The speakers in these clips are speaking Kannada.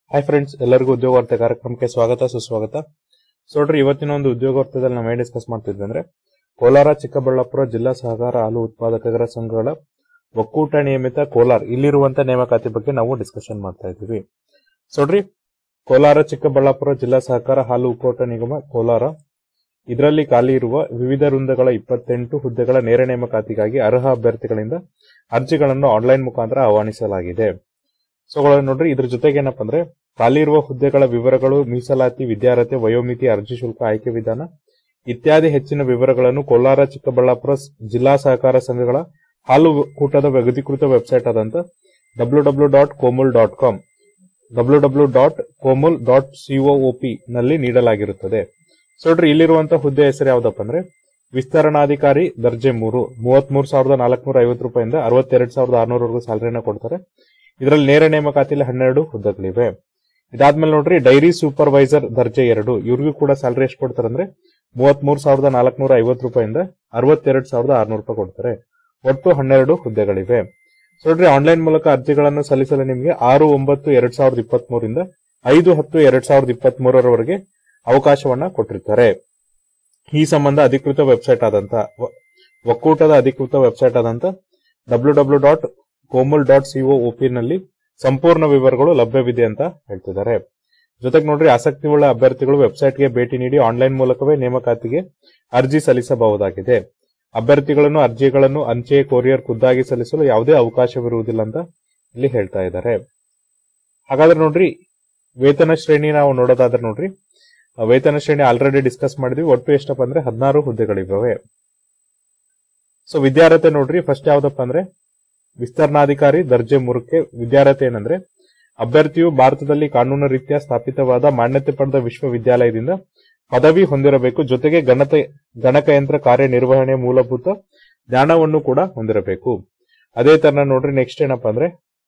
ಹಾಯ್ ಫ್ರೆಂಡ್ಸ್ ಎಲ್ಲರಿಗೂ ಉದ್ಯೋಗ ವಾರ್ತೆ ಕಾರ್ಯಕ್ರಮಕ್ಕೆ ಸ್ವಾಗತ ಸುಸ್ವಾಗತ ಸೊ ನೋಡ್ರಿ ಇವತ್ತಿನ ಒಂದು ಉದ್ಯೋಗ ವಾರ್ತೆದಲ್ಲಿ ನಾವು ಏನ್ ಡಿಸ್ಕಸ್ ಮಾಡ್ತಿದ್ವಿ ಅಂದ್ರೆ ಕೋಲಾರ ಚಿಕ್ಕಬಳ್ಳಾಪುರ ಜಿಲ್ಲಾ ಸಹಕಾರ ಹಾಲು ಉತ್ಪಾದಕರ ಸಂಘಗಳ ಒಕ್ಕೂಟ ನಿಯಮಿತ ಕೋಲಾರ್ ಇಲ್ಲಿರುವಂತ ನೇಮಕಾತಿ ಬಗ್ಗೆ ನಾವು ಡಿಸ್ಕಷನ್ ಮಾಡ್ತಾ ಇದ್ದೀವಿ ಸೊ ನೋಡ್ರಿ ಕೋಲಾರ ಚಿಕ್ಕಬಳ್ಳಾಪುರ ಜಿಲ್ಲಾ ಸಹಕಾರ ಹಾಲು ಒಕ್ಕೂಟ ನಿಗಮ ಕೋಲಾರ ಇದರಲ್ಲಿ ಖಾಲಿ ಇರುವ ವಿವಿಧ ವೃಂದಗಳ ಇಪ್ಪತ್ತೆಂಟು ಹುದ್ದೆಗಳ ನೇರ ನೇಮಕಾತಿಗಾಗಿ ಅರ್ಹ ಅಭ್ಯರ್ಥಿಗಳಿಂದ ಅರ್ಜಿಗಳನ್ನು ಆನ್ಲೈನ್ ಮುಖಾಂತರ ಆಹ್ವಾನಿಸಲಾಗಿದೆ ಸೊ ನೋಡ್ರಿ ಇದ್ರ ಜೊತೆಗೆ ಏನಪ್ಪಾ ಅಂದ್ರೆ ಖಾಲಿ ಇರುವ ಹುದ್ದೆಗಳ ವಿವರಗಳು ಮೀಸಲಾತಿ ವಿದ್ಯಾರ್ಹತೆ ವಯೋಮಿತಿ ಅರ್ಜಿ ಶುಲ್ಕ ಆಯ್ಕೆ ವಿಧಾನ ಇತ್ಯಾದಿ ಹೆಚ್ಚಿನ ವಿವರಗಳನ್ನು ಕೋಲಾರ ಚಿಕ್ಕಬಳ್ಳಾಪುರ ಸ್- ಜಿಲ್ಲಾ ಸಹಕಾರ ಸಂಘಗಳ ಹಾಲು ಕೂಟದ ಅಧಿಕೃತ ವೆಬ್ಸೈಟ್ ಆದಂತ W W dot Komul dot com W W dot Komul dot ಸಿಒಒಪಿ ನಲ್ಲಿ ನೀಡಲಾಗಿರುತ್ತದೆ ಸೊ ನೋಡ್ರಿ ಇಲ್ಲಿರುವಂತಹ ಹುದ್ದೆ ಹೆಸರು ಯಾವ್ದಪ್ಪ ಅಂದ್ರೆ ವಿಸ್ತರಣಾಧಿಕಾರಿ ದರ್ಜೆ ಮೂರು ಮೂವತ್ಮೂರು ಸಾವಿರದ ನಾಲ್ಕನೂರ ಐವತ್ತು ರೂಪಾಯಿಂದ ಅರವತ್ತೆರಡು ಸಾವಿರದ ಆರ್ನೂರವರೆಗೂ ಸ್ಯಾಲರಿನ ಕೊಡ್ತಾರೆ ಇದರಲ್ಲಿ ನೇರ ನೇಮಕಾತಿಯಲ್ಲಿ ಹನ್ನೆರಡು ಹುದ್ದೆಗಳಿವೆ ಇದಾದ್ಮೇಲೆ ನೋಡ್ರಿ ಡೈರಿ ಸೂಪರ್ವೈಸರ್ ದರ್ಜೆ ಎರಡು ಇವ್ರಿಗೂ ಕೂಡ ಸ್ಯಾಲರಿ ಎಷ್ಟು ಕೊಡ್ತಾರೆ ಅಂದ್ರೆ ಮೂವತ್ಮೂರು ಸಾವಿರದ ನಾಲ್ಕನೂರ ಐವತ್ತು ರೂಪಾಯಿಂದ ಅರವತ್ತೆರಡು ಸಾವಿರದ ಆರ್ನೂರು ರೂಪಾಯಿ ಕೊಡ್ತಾರೆ ಒಟ್ಟು ಹನ್ನೆರಡು ಹುದ್ದೆಗಳಿವೆ ಸೊ ನೋಡ್ರಿ ಆನ್ಲೈನ್ ಮೂಲಕ ಅರ್ಜಿಗಳನ್ನು ಸಲ್ಲಿಸಲು ನಿಮಗೆ ಆರು ಒಂಬತ್ತು ಎರಡ್ ಸಾವಿರದ ಇಪ್ಪತ್ತ್ ಮೂರಿಂದ ಐದು ಹತ್ತು ಎರಡ್ ಸಾವಿರದ ಇಪ್ಪತ್ತ್ ಮೂರರವರೆಗೆ ಅವಕಾಶವನ್ನ ಕೊಟ್ಟಿರ್ತಾರೆ ಈ ಸಂಬಂಧ ಅಧಿಕೃತ ವೆಬ್ಸೈಟ್ ಆದಂತ ವ- ಒಕ್ಕೂಟದ ಅಧಿಕೃತ ವೆಬ್ಸೈಟ್ ಆದಂತ W W dot Komal dot ಸಿಒಒಪಿ ನಲ್ಲಿ ಸಂಪೂರ್ಣ ವಿವರಗಳು ಲಭ್ಯವಿದೆ ಅಂತ ಹೇಳ್ತಿದ್ದಾರೆ ಜೊತೆಗೆ ನೋಡ್ರಿ ಆಸಕ್ತಿ ಉಳ್ಳ ಅಭ್ಯರ್ಥಿಗಳು ವೆಬ್ಸೈಟ್ಗೆ ಭೇಟಿ ನೀಡಿ ಆನ್ಲೈನ್ ಮೂಲಕವೇ ನೇಮಕಾತಿಗೆ ಅರ್ಜಿ ಸಲ್ಲಿಸಬಹುದಾಗಿದೆ ಅಭ್ಯರ್ಥಿಗಳನ್ನು ಅರ್ಜಿಗಳನ್ನು ಅಂಚೆ ಕೊರಿಯರ್ ಖುದ್ದಾಗಿ ಸಲ್ಲಿಸಲು ಯಾವುದೇ ಅವಕಾಶವಿರುವುದಿಲ್ಲ ಅಂತ ಇಲ್ಲಿ ಹೇಳ್ತಾ ಇದ್ದಾರೆ ಹಾಗಾದ್ರೆ ನೋಡ್ರಿ ವೇತನ ಶ್ರೇಣಿ ನಾವು ನೋಡೋದಾದ್ರೆ ನೋಡ್ರಿ ಆ ವೇತನ ಶ್ರೇಣಿ ಆಲ್ರೆಡಿ ಡಿಸ್ಕಸ್ ಮಾಡಿದ್ವಿ ಒಟ್ಟು ಎಷ್ಟಪ್ಪ ಅಂದ್ರೆ ಹದಿನಾರು ಹುದ್ದೆಗಳಿವೆ ಸೊ ವಿದ್ಯಾರ್ಹತೆ ನೋಡ್ರಿ ಫಸ್ಟ್ ಯಾವ್ದಪ್ಪ ಅಂದ್ರೆ ವಿಸ್ತರಣಾಧಿಕಾರಿ ದರ್ಜೆ ಮೂರಕ್ಕೆ ವಿದ್ಯಾರ್ಹತೆ ಏನಂದ್ರೆ ಅಭ್ಯರ್ಥಿಯು ಭಾರತದಲ್ಲಿ ಕಾನೂನು ರೀತ್ಯ ಸ್ಥಾಪಿತವಾದ ಮಾನ್ಯತೆ ಪಡೆದ ವಿಶ್ವವಿದ್ಯಾಲಯದಿಂದ ಪದವಿ ಹೊಂದಿರಬೇಕು ಜೊತೆಗೆ ಗಣತ ಗಣಕಯಂತ್ರ ಕಾರ್ಯನಿರ್ವಹಣೆ ಮೂಲಭೂತ ಜ್ಞಾನವನ್ನು ಕೂಡ ಹೊಂದಿರಬೇಕು ಅದೇ ತರ ನೋಡ್ರಿ ನೆಕ್ಸ್ಟ್ ಏನಪ್ಪಾ ಅಂದ್ರೆ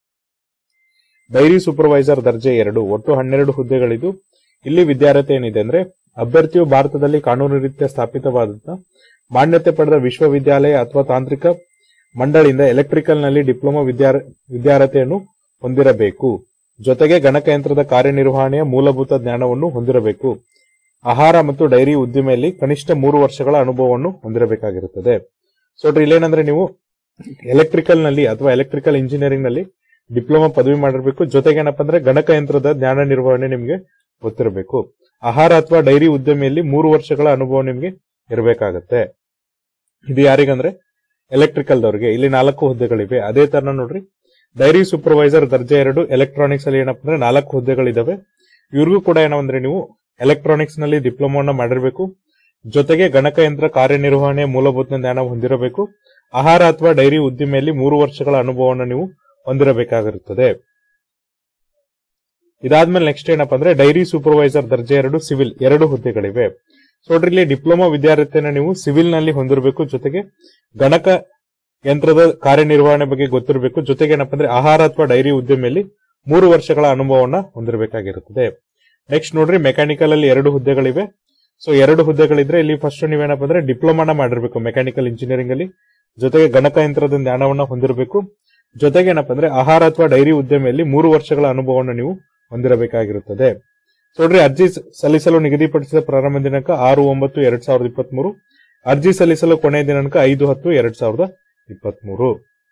ಡೈರಿ ಸೂಪರ್ವೈಸರ್ ದರ್ಜೆ ಎರಡು ಒಟ್ಟು ಹನ್ನೆರಡು ಹುದ್ದೆಗಳಿದ್ದು ಇಲ್ಲಿ ವಿದ್ಯಾರ್ಹತೆ ಏನಿದೆ ಅಂದ್ರೆ ಅಭ್ಯರ್ಥಿಯು ಭಾರತದಲ್ಲಿ ಕಾನೂನು ರೀತ್ಯ ಸ್ಥಾಪಿತವಾದಂತ ಮಾನ್ಯತೆ ಪಡೆದ ವಿಶ್ವವಿದ್ಯಾಲಯ ಅಥವಾ ತಾಂತ್ರಿಕ ಮಂಡಳಿಯಿಂದ ಎಲೆಕ್ಟ್ರಿಕಲ್ ನಲ್ಲಿ ಡಿಪ್ಲೊಮಾ ವಿದ್ಯಾರ್- ವಿದ್ಯಾರ್ಹತೆಯನ್ನು ಹೊಂದಿರಬೇಕು ಜೊತೆಗೆ ಗಣಕಯಂತ್ರದ ಕಾರ್ಯನಿರ್ವಹಣೆಯ ಮೂಲಭೂತ ಜ್ಞಾನವನ್ನು ಹೊಂದಿರಬೇಕು ಆಹಾರ ಮತ್ತು ಡೈರಿ ಉದ್ದಿಮೆಯಲ್ಲಿ ಕನಿಷ್ಠ ಮೂರು ವರ್ಷಗಳ ಅನುಭವವನ್ನು ಹೊಂದಿರಬೇಕಾಗಿರುತ್ತದೆ ಸೊ ನೋಡ್ರಿ ಇಲ್ಲೇನಂದ್ರೆ ನೀವು ಎಲೆಕ್ಟ್ರಿಕಲ್ ನಲ್ಲಿ ಅಥವಾ ಎಲೆಕ್ಟ್ರಿಕಲ್ ಇಂಜಿನಿಯರಿಂಗ್ ನಲ್ಲಿ ಡಿಪ್ಲೊಮಾ ಪದವಿ ಮಾಡಿರಬೇಕು ಜೊತೆಗೆ ಏನಪ್ಪಾ ಅಂದ್ರೆ ಗಣಕಯಂತ್ರದ ಜ್ಞಾನ ನಿರ್ವಹಣೆ ನಿಮಗೆ ಗೊತ್ತಿರಬೇಕು ಆಹಾರ ಅಥವಾ ಡೈರಿ ಉದ್ಯಮಿಯಲ್ಲಿ ಮೂರು ವರ್ಷಗಳ ಅನುಭವ ನಿಮಗೆ ಇರಬೇಕಾಗತ್ತೆ ಇದು ಯಾರಿಗಂದ್ರೆ ಎಲೆಕ್ಟ್ರಿಕಲ್ ದವ್ರಿಗೆ ಇಲ್ಲಿ ನಾಲ್ಕು ಹುದ್ದೆಗಳಿವೆ ಅದೇ ತರ ನೋಡ್ರಿ ಡೈರಿ ಸೂಪರ್ವೈಸರ್ ದರ್ಜೆ ಎರಡು ಎಲೆಕ್ಟ್ರಾನಿಕ್ಸ್ ಅಲ್ಲಿ ಏನಪ್ಪ ಅಂದ್ರೆ ನಾಲ್ಕು ಹುದ್ದೆಗಳಿದಾವೆ ಇವ್ರಿಗೂ ಕೂಡ ಏನೋ ಅಂದ್ರೆ ನೀವು ಎಲೆಕ್ಟ್ರಾನಿಕ್ಸ್ ನಲ್ಲಿ ಡಿಪ್ಲೊಮಾನ ಮಾಡಿರಬೇಕು ಜೊತೆಗೆ ಗಣಕಯಂತ್ರ ಕಾರ್ಯನಿರ್ವಹಣೆ ಮೂಲಭೂತ ಜ್ಞಾನ ಹೊಂದಿರಬೇಕು ಆಹಾರ ಅಥವಾ ಡೈರಿ ಉದ್ದಿಮೆಯಲ್ಲಿ ಮೂರು ವರ್ಷಗಳ ಅನುಭವವನ್ನು ನೀವು ಹೊಂದಿರಬೇಕಾಗಿರುತ್ತದೆ ಇದಾದ್ಮೇಲೆ ನೆಕ್ಸ್ಟ್ ಏನಪ್ಪಾ ಅಂದ್ರೆ ಡೈರಿ ಸೂಪರ್ವೈಸರ್ ದರ್ಜೆ ಎರಡು ಸಿವಿಲ್ ಎರಡು ಹುದ್ದೆಗಳಿವೆ ಸೊ ನೋಡ್ರಿ ಇಲ್ಲಿ ಡಿಪ್ಲೊಮಾ ವಿದ್ಯಾರ್ಥಿಯನ್ನ ನೀವು ಸಿವಿಲ್ ನಲ್ಲಿ ಹೊಂದಿರಬೇಕು ಜೊತೆಗೆ ಗಣಕ ಯಂತ್ರದ ಕಾರ್ಯನಿರ್ವಹಣೆ ಬಗ್ಗೆ ಗೊತ್ತಿರಬೇಕು ಜೊತೆಗೆ ಏನಪ್ಪಾ ಅಂದ್ರೆ ಆಹಾರ ಅಥವಾ ಡೈರಿ ಉದ್ಯಮಿಯಲ್ಲಿ ಮೂರು ವರ್ಷಗಳ ಅನುಭವವನ್ನ ಹೊಂದಿರಬೇಕಾಗಿರುತ್ತದೆ ನೆಕ್ಸ್ಟ್ ನೋಡ್ರಿ ಮೆಕ್ಯಾನಿಕಲ್ ಅಲ್ಲಿ ಎರಡು ಹುದ್ದೆಗಳಿವೆ ಸೊ ಎರಡು ಹುದ್ದೆಗಳಿದ್ರೆ ಇಲ್ಲಿ ಫಸ್ಟ್ ನೀವೇನಪ್ಪ ಅಂದ್ರೆ ಡಿಪ್ಲೊಮಾನ ಮಾಡಿರ್ಬೇಕು ಮೆಕ್ಯಾನಿಕಲ್ ಇಂಜಿನಿಯರಿಂಗ್ ಅಲ್ಲಿ ಜೊತೆಗೆ ಗಣಕಯಂತ್ರದ ಜ್ಞಾನವನ್ನ ಹೊಂದಿರಬೇಕು ಜೊತೆಗೆ ಏನಪ್ಪಾ ಅಂದ್ರೆ ಆಹಾರ ಅಥವಾ ಡೈರಿ ಉದ್ಯಮಿಯಲ್ಲಿ ಮೂರು ವರ್ಷಗಳ ಅನುಭವವನ್ನು ನೀವು ಹೊಂದಿರಬೇಕಾಗಿರುತ್ತದೆ ಸೊ ನೋಡ್ರಿ ಅರ್ಜಿ ಸ- ಸಲ್ಲಿಸಲು ನಿಗದಿಪಡಿಸಿದ ಪ್ರಾರಂಭ ದಿನಾಂಕ ಆರು ಒಂಬತ್ತು ಎರಡ್ ಸಾವಿರದ ಇಪ್ಪತ್ತ್ ಮೂರು ಅರ್ಜಿ ಸಲ್ಲಿಸಲು ಕೊನೆಯ ದಿನಾಂಕ ಐದು ಹತ್ತು ಎರಡ್ ಸಾವಿರದ ಇಪ್ಪತ್ತ್ ಮೂರು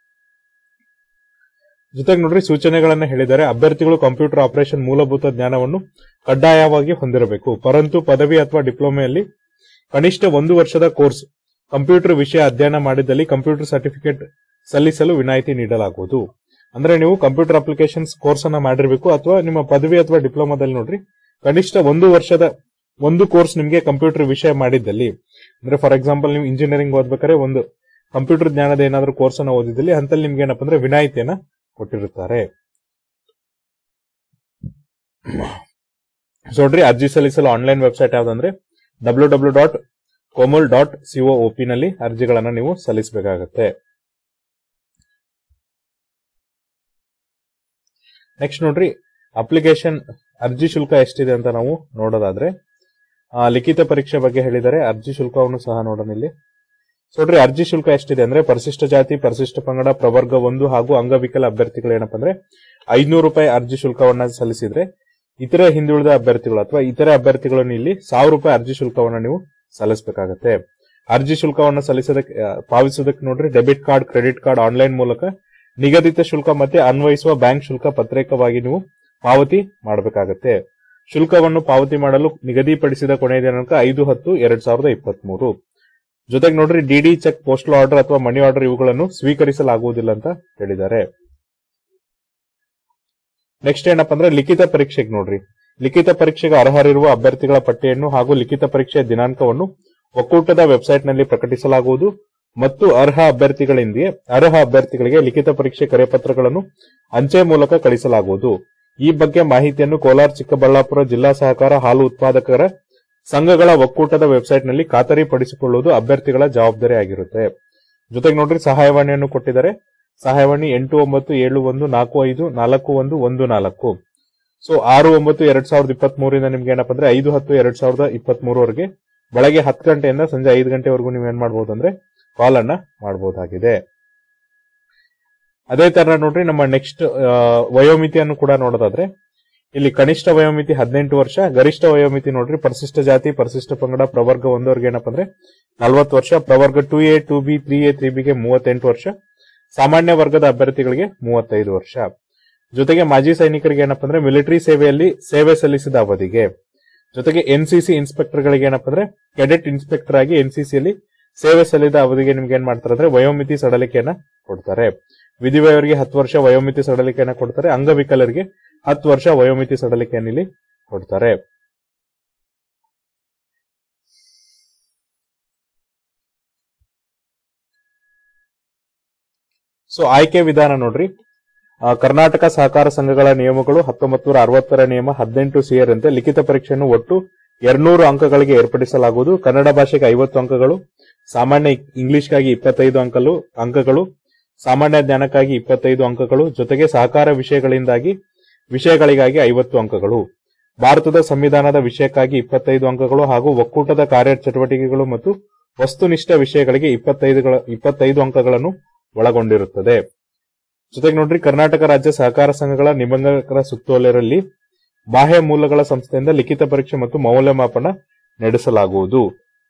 ಜೊತೆಗೆ ನೋಡ್ರಿ ಸೂಚನೆಗಳನ್ನ ಹೇಳಿದ್ದಾರೆ ಅಭ್ಯರ್ಥಿಗಳು ಕಂಪ್ಯೂಟರ್ ಆಪರೇಷನ್ ಮೂಲಭೂತ ಜ್ಞಾನವನ್ನು ಕಡ್ಡಾಯವಾಗಿ ಹೊಂದಿರಬೇಕು ಪರಂತು ಪದವಿ ಅಥವಾ ಡಿಪ್ಲೊಮೆಯಲ್ಲಿ ಕನಿಷ್ಠ ಒಂದು ವರ್ಷದ ಕೋರ್ಸ್ ಕಂಪ್ಯೂಟರ್ ವಿಷಯ ಅಧ್ಯಯನ ಮಾಡಿದಲ್ಲಿ ಕಂಪ್ಯೂಟರ್ ಸರ್ಟಿಫಿಕೇಟ್ ಸಲ್ಲಿಸಲು ವಿನಾಯಿತಿ ನೀಡಲಾಗುವುದು ಅಂದ್ರೆ ನೀವು ಕಂಪ್ಯೂಟರ್ ಅಪ್ಲಿಕೇಶನ್ಸ್ ಕೋರ್ಸ್ ಅನ್ನ ಮಾಡಿರಬೇಕು ಅಥವಾ ನಿಮ್ಮ ಪದವಿ ಅಥವಾ ಡಿಪ್ಲೊಮಾದಲ್ಲಿ ನೋಡ್ರಿ ಕನಿಷ್ಠ ಒಂದು ವರ್ಷದ ಒಂದು ಕೋರ್ಸ್ ನಿಮಗೆ ಕಂಪ್ಯೂಟರ್ ವಿಷಯ ಮಾಡಿದ್ದಲ್ಲಿ ಅಂದ್ರೆ ಫಾರ್ ಎಕ್ಸಾಂಪಲ್ ನೀವು ಇಂಜಿನಿಯರಿಂಗ್ ಓದ್ಬೇಕಾದ್ರೆ ಒಂದು ಕಂಪ್ಯೂಟರ್ ಜ್ಞಾನದ ಏನಾದ್ರೂ ಕೋರ್ಸ್ ಅನ್ನ ಓದಿದಲ್ಲಿ ಅಂತಲ್ಲಿ ನಿಮ್ಗೆ ಏನಪ್ಪ ಅಂದ್ರೆ ವಿನಾಯಿತಿಯನ್ನ ಕೊಟ್ಟಿರುತ್ತಾರೆ ಸೊ ನೋಡ್ರಿ ಅರ್ಜಿ ಸಲ್ಲಿಸಲು ಆನ್ಲೈನ್ ವೆಬ್ಸೈಟ್ ಯಾವ್ದಂದ್ರೆ W W dot Komal dot ಸಿಒಒಪಿ ನಲ್ಲಿ ಅರ್ಜಿಗಳನ್ನ ನೀವು ಸಲ್ಲಿಸಬೇಕಾಗತ್ತೆ ನೆಕ್ಸ್ಟ್ ನೋಡ್ರಿ ಅಪ್ಲಿಕೇಶನ್ ಅರ್ಜಿ ಶುಲ್ಕ ಎಷ್ಟಿದೆ ಅಂತ ನಾವು ನೋಡೋದಾದ್ರೆ ಆ, ಲಿಖಿತ ಪರೀಕ್ಷೆ ಬಗ್ಗೆ ಹೇಳಿದರೆ ಅರ್ಜಿ ಶುಲ್ಕವನ್ನು ಸಹ ನೋಡೋಣ ಇಲ್ಲಿ ಸೊ ನೋಡ್ರಿ ಅರ್ಜಿ ಶುಲ್ಕ ಎಷ್ಟಿದೆ ಅಂದ್ರೆ ಪರಿಶಿಷ್ಟ ಜಾತಿ ಪರಿಶಿಷ್ಟ ಪಂಗಡ ಪ್ರವರ್ಗ ಒಂದು ಹಾಗೂ ಅಂಗವಿಕಲ ಅಭ್ಯರ್ಥಿಗಳು ಏನಪ್ಪಾ ಅಂದ್ರೆ ಐದ್ನೂರು ರೂಪಾಯಿ ಅರ್ಜಿ ಶುಲ್ಕವನ್ನ ಸಲ್ಲಿಸಿದ್ರೆ ಇತರ ಹಿಂದುಳಿದ ಅಭ್ಯರ್ಥಿಗಳು ಅಥವಾ ಇತರೆ ಅಭ್ಯರ್ಥಿಗಳನ್ನು ಇಲ್ಲಿ ಸಾವಿರ ರೂಪಾಯಿ ಅರ್ಜಿ ಶುಲ್ಕವನ್ನು ನೀವು ಸಲ್ಲಿಸಬೇಕಾಗತ್ತೆ ಅರ್ಜಿ ಶುಲ್ಕವನ್ನು ಸಲ್ಲಿಸೋದಕ್ಕೆ ಆ, ಪಾವತಿಸೋದಕ್ಕೆ ನೋಡ್ರಿ debit card credit card online ಮೂಲಕ ನಿಗದಿತ ಶುಲ್ಕ ಮತ್ತೆ ಅನ್ವಯಿಸುವ ಬ್ಯಾಂಕ್ ಶುಲ್ಕ ಪ್ರತ್ಯೇಕವಾಗಿ ನೀವು ಪಾವತಿ ಮಾಡಬೇಕಾಗತ್ತೆ ಶುಲ್ಕವನ್ನು ಪಾವತಿ ಮಾಡಲು ನಿಗದಿಪಡಿಸಿದ ಕೊನೆಯ ದಿನಾಂಕ ಐದು ಹತ್ತು ಎರಡ್ ಸಾವಿರದ ಇಪ್ಪತ್ತ್ ಮೂರು ಜೊತೆಗೆ ನೋಡ್ರಿ ಡಿಡಿ ಚೆಕ್ ಪೋಸ್ಟಲ್ ಆರ್ಡರ್ ಅಥವಾ ಮನಿ ಆರ್ಡರ್ ಇವುಗಳನ್ನು ಸ್ವೀಕರಿಸಲಾಗುವುದಿಲ್ಲ ಅಂತ ಹೇಳಿದ್ದಾರೆ ನೆಕ್ಸ್ಟ್ ಏನಪ್ಪಾ ಅಂದ್ರೆ ಲಿಖಿತ ಪರೀಕ್ಷೆಗೆ ನೋಡ್ರಿ ಲಿಖಿತ ಪರೀಕ್ಷೆಗೆ ಅರ್ಹರಿರುವ ಅಭ್ಯರ್ಥಿಗಳ ಪಟ್ಟಿಯನ್ನು ಹಾಗೂ ಲಿಖಿತ ಪರೀಕ್ಷೆಯ ದಿನಾಂಕವನ್ನು ಒಕ್ಕೂಟದ ವೆಬ್ಸೈಟ್ ನಲ್ಲಿ ಪ್ರಕಟಿಸಲಾಗುವುದು ಮತ್ತು ಅರ್ಹ ಅಭ್ಯರ್ಥಿಗಳಿಂದ ಅರ್ಹ ಅಭ್ಯರ್ಥಿಗಳಿಗೆ ಲಿಖಿತ ಪರೀಕ್ಷೆ ಕರೆಪತ್ರಗಳನ್ನು ಅಂಚೆ ಮೂಲಕ ಕಳಿಸಲಾಗುವುದು ಈ ಬಗ್ಗೆ ಮಾಹಿತಿಯನ್ನು ಕೋಲಾರ ಚಿಕ್ಕಬಳ್ಳಾಪುರ ಜಿಲ್ಲಾ ಸಹಕಾರ ಹಾಲು ಉತ್ಪಾದಕರ ಸಂಘಗಳ ಒಕ್ಕೂಟದ ವೆಬ್ಸೈಟ್ ನಲ್ಲಿ ಖಾತರಿಪಡಿಸಿಕೊಳ್ಳುವುದು ಅಭ್ಯರ್ಥಿಗಳ ಜವಾಬ್ದಾರಿ ಆಗಿರುತ್ತೆ ಜೊತೆಗೆ ನೋಡ್ರಿ ಸಹಾಯವಾಣಿಯನ್ನು ಕೊಟ್ಟಿದ್ದಾರೆ ಸಹಾಯವಾಣಿ ಎಂಟು ಒಂಬತ್ತು ಏಳು ಒಂದು ನಾಲ್ಕು ಐದು ನಾಲ್ಕು ಒಂದು ಒಂದು ನಾಲ್ಕು ಸೊ ಆರು ಒಂಬತ್ತು ಎರಡ್ ಸಾವಿರದ ಇಪ್ಪತ್ತ್ ಮೂರಿಂದ ನಿಮ್ಗೆ ಏನಪ್ಪಾ ಅಂದ್ರೆ ಐದು ಹತ್ತು ಎರಡ್ ಸಾವಿರದ ಇಪ್ಪತ್ತ್ ಮೂರವರೆಗೆ ಬೆಳಗ್ಗೆ ಹತ್ತು ಗಂಟೆಯಿಂದ ಸಂಜೆ ಐದು ಗಂಟೆವರೆಗೂ ನೀವು ಏನ್ ಮಾಡಬಹುದು ಅಂದ್ರೆ ಕಾಲ್ ಅನ್ನ ಮಾಡಬಹುದಾಗಿದೆ ಅದೇ ತರ ನೋಡ್ರಿ ನಮ್ಮ ನೆಕ್ಸ್ಟ್ ವಯೋಮಿತಿಯನ್ನು ಕೂಡ ನೋಡೋದಾದ್ರೆ ಇಲ್ಲಿ ಕನಿಷ್ಠ ವಯೋಮಿತಿ ಹದಿನೆಂಟು ವರ್ಷ ಗರಿಷ್ಠ ವಯೋಮಿತಿ ನೋಡ್ರಿ ಪರಿಶಿಷ್ಟ ಜಾತಿ ಪರಿಶಿಷ್ಟ ಪಂಗಡ ಪ್ರವರ್ಗ ಒಂದವರೆಗೆ ಏನಪ್ಪಾ ಅಂದ್ರೆ ನಲವತ್ತು ವರ್ಷ ಪ್ರವರ್ಗ two A two B three A three ಬಿಗೆ ಮೂವತ್ತೆಂಟು ವರ್ಷ ಸಾಮಾನ್ಯ ವರ್ಗದ ಅಭ್ಯರ್ಥಿಗಳಿಗೆ ಮೂವತ್ತೈದು ವರ್ಷ ಜೊತೆಗೆ ಮಾಜಿ ಸೈನಿಕರಿಗೆ ಏನಪ್ಪಾ ಅಂದ್ರೆ ಮಿಲಿಟರಿ ಸೇವೆಯಲ್ಲಿ ಸೇವೆ ಸಲ್ಲಿಸಿದ ಅವಧಿಗೆ ಜೊತೆಗೆ ಎನ್ಸಿಸಿ ಇನ್ಸ್ಪೆಕ್ಟರ್ ಗಳಿಗೆ ಏನಪ್ಪಾ ಅಂದ್ರೆ ಕೆಡೆಟ್ ಇನ್ಸ್ಪೆಕ್ಟರ್ ಆಗಿ ಎನ್ಸಿಸಿಯಲ್ಲಿ ಸೇವೆ ಸಲ್ಲಿದ ಅವಧಿಗೆ ನಿಮ್ಗೆ ಏನ್ ಮಾಡ್ತಾರೆ ಅಂದ್ರೆ ವಯೋಮಿತಿ ಸಡಲಿಕೆಯನ್ನ ಕೊಡ್ತಾರೆ ವಿಧಿವಯವರಿಗೆ ಹತ್ತು ವರ್ಷ ವಯೋಮಿತಿ ಸಡಲಿಕೆಯನ್ನ ಕೊಡ್ತಾರೆ ಅಂಗವಿಕಲರಿಗೆ ಹತ್ತು ವರ್ಷ ವಯೋಮಿತಿ ಸಡಲಿಕೆಯನ್ನು ಇಲ್ಲಿ ಕೊಡ್ತಾರೆ ಸೊ ಆಯ್ಕೆ ವಿಧಾನ ನೋಡ್ರಿ ಆ, ಕರ್ನಾಟಕ ಸಹಕಾರ ಸಂಘಗಳ ನಿಯಮಗಳು ಹತ್ತೊಂಬತ್ತು ನೂರ ಅರವತ್ತರ ನಿಯಮ ಹದಿನೆಂಟು ಸೇರಿದಂತೆ ಲಿಖಿತ ಪರೀಕ್ಷೆಯನ್ನು ಒಟ್ಟು ಎರಡ್ನೂರು ಅಂಕಗಳಿಗೆ ಏರ್ಪಡಿಸಲಾಗುವುದು ಕನ್ನಡ ಭಾಷೆಗೆ ಐವತ್ತು ಅಂಕಗಳು ಸಾಮಾನ್ಯ ಇಂಗ್ಲಿಷ್ಗಾಗಿ ಇಪ್ಪತ್ತೈದು ಅಂಕಲು ಅಂಕಗಳು ಸಾಮಾನ್ಯ ಜ್ಞಾನಕ್ಕಾಗಿ ಇಪ್ಪತ್ತೈದು ಅಂಕಗಳು ಜೊತೆಗೆ ಸಹಕಾರ ವಿಷಯಗಳಿಂದಾಗಿ ವಿಷಯಗಳಿಗಾಗಿ ಐವತ್ತು ಅಂಕಗಳು ಭಾರತದ ಸಂವಿಧಾನದ ವಿಷಯಕ್ಕಾಗಿ ಇಪ್ಪತ್ತೈದು ಅಂಕಗಳು ಹಾಗೂ ಒಕ್ಕೂಟದ ಕಾರ್ಯಚಟುವಟಿಕೆಗಳು ಮತ್ತು ವಸ್ತುನಿಷ್ಠ ವಿಷಯಗಳಿಗೆ ಇಪ್ಪತ್ತೈದು ಇಪ್ಪತ್ತೈದು ಅಂಕಗಳನ್ನು ಒಳಗೊಂಡಿರುತ್ತದೆ ಜೊತೆಗೆ ನೋಡ್ರಿ ಕರ್ನಾಟಕ ರಾಜ್ಯ ಸಹಕಾರ ಸಂಘಗಳ ನಿಬಂಧಕರ ಸುತ್ತೋಲೆಯಲ್ಲಿ ಬಾಹ್ಯ ಮೂಲಗಳ ಸಂಸ್ಥೆಯಿಂದ ಲಿಖಿತ ಪರೀಕ್ಷೆ ಮತ್ತು ಮೌಲ್ಯಮಾಪನ ನಡೆಸಲಾಗುವುದು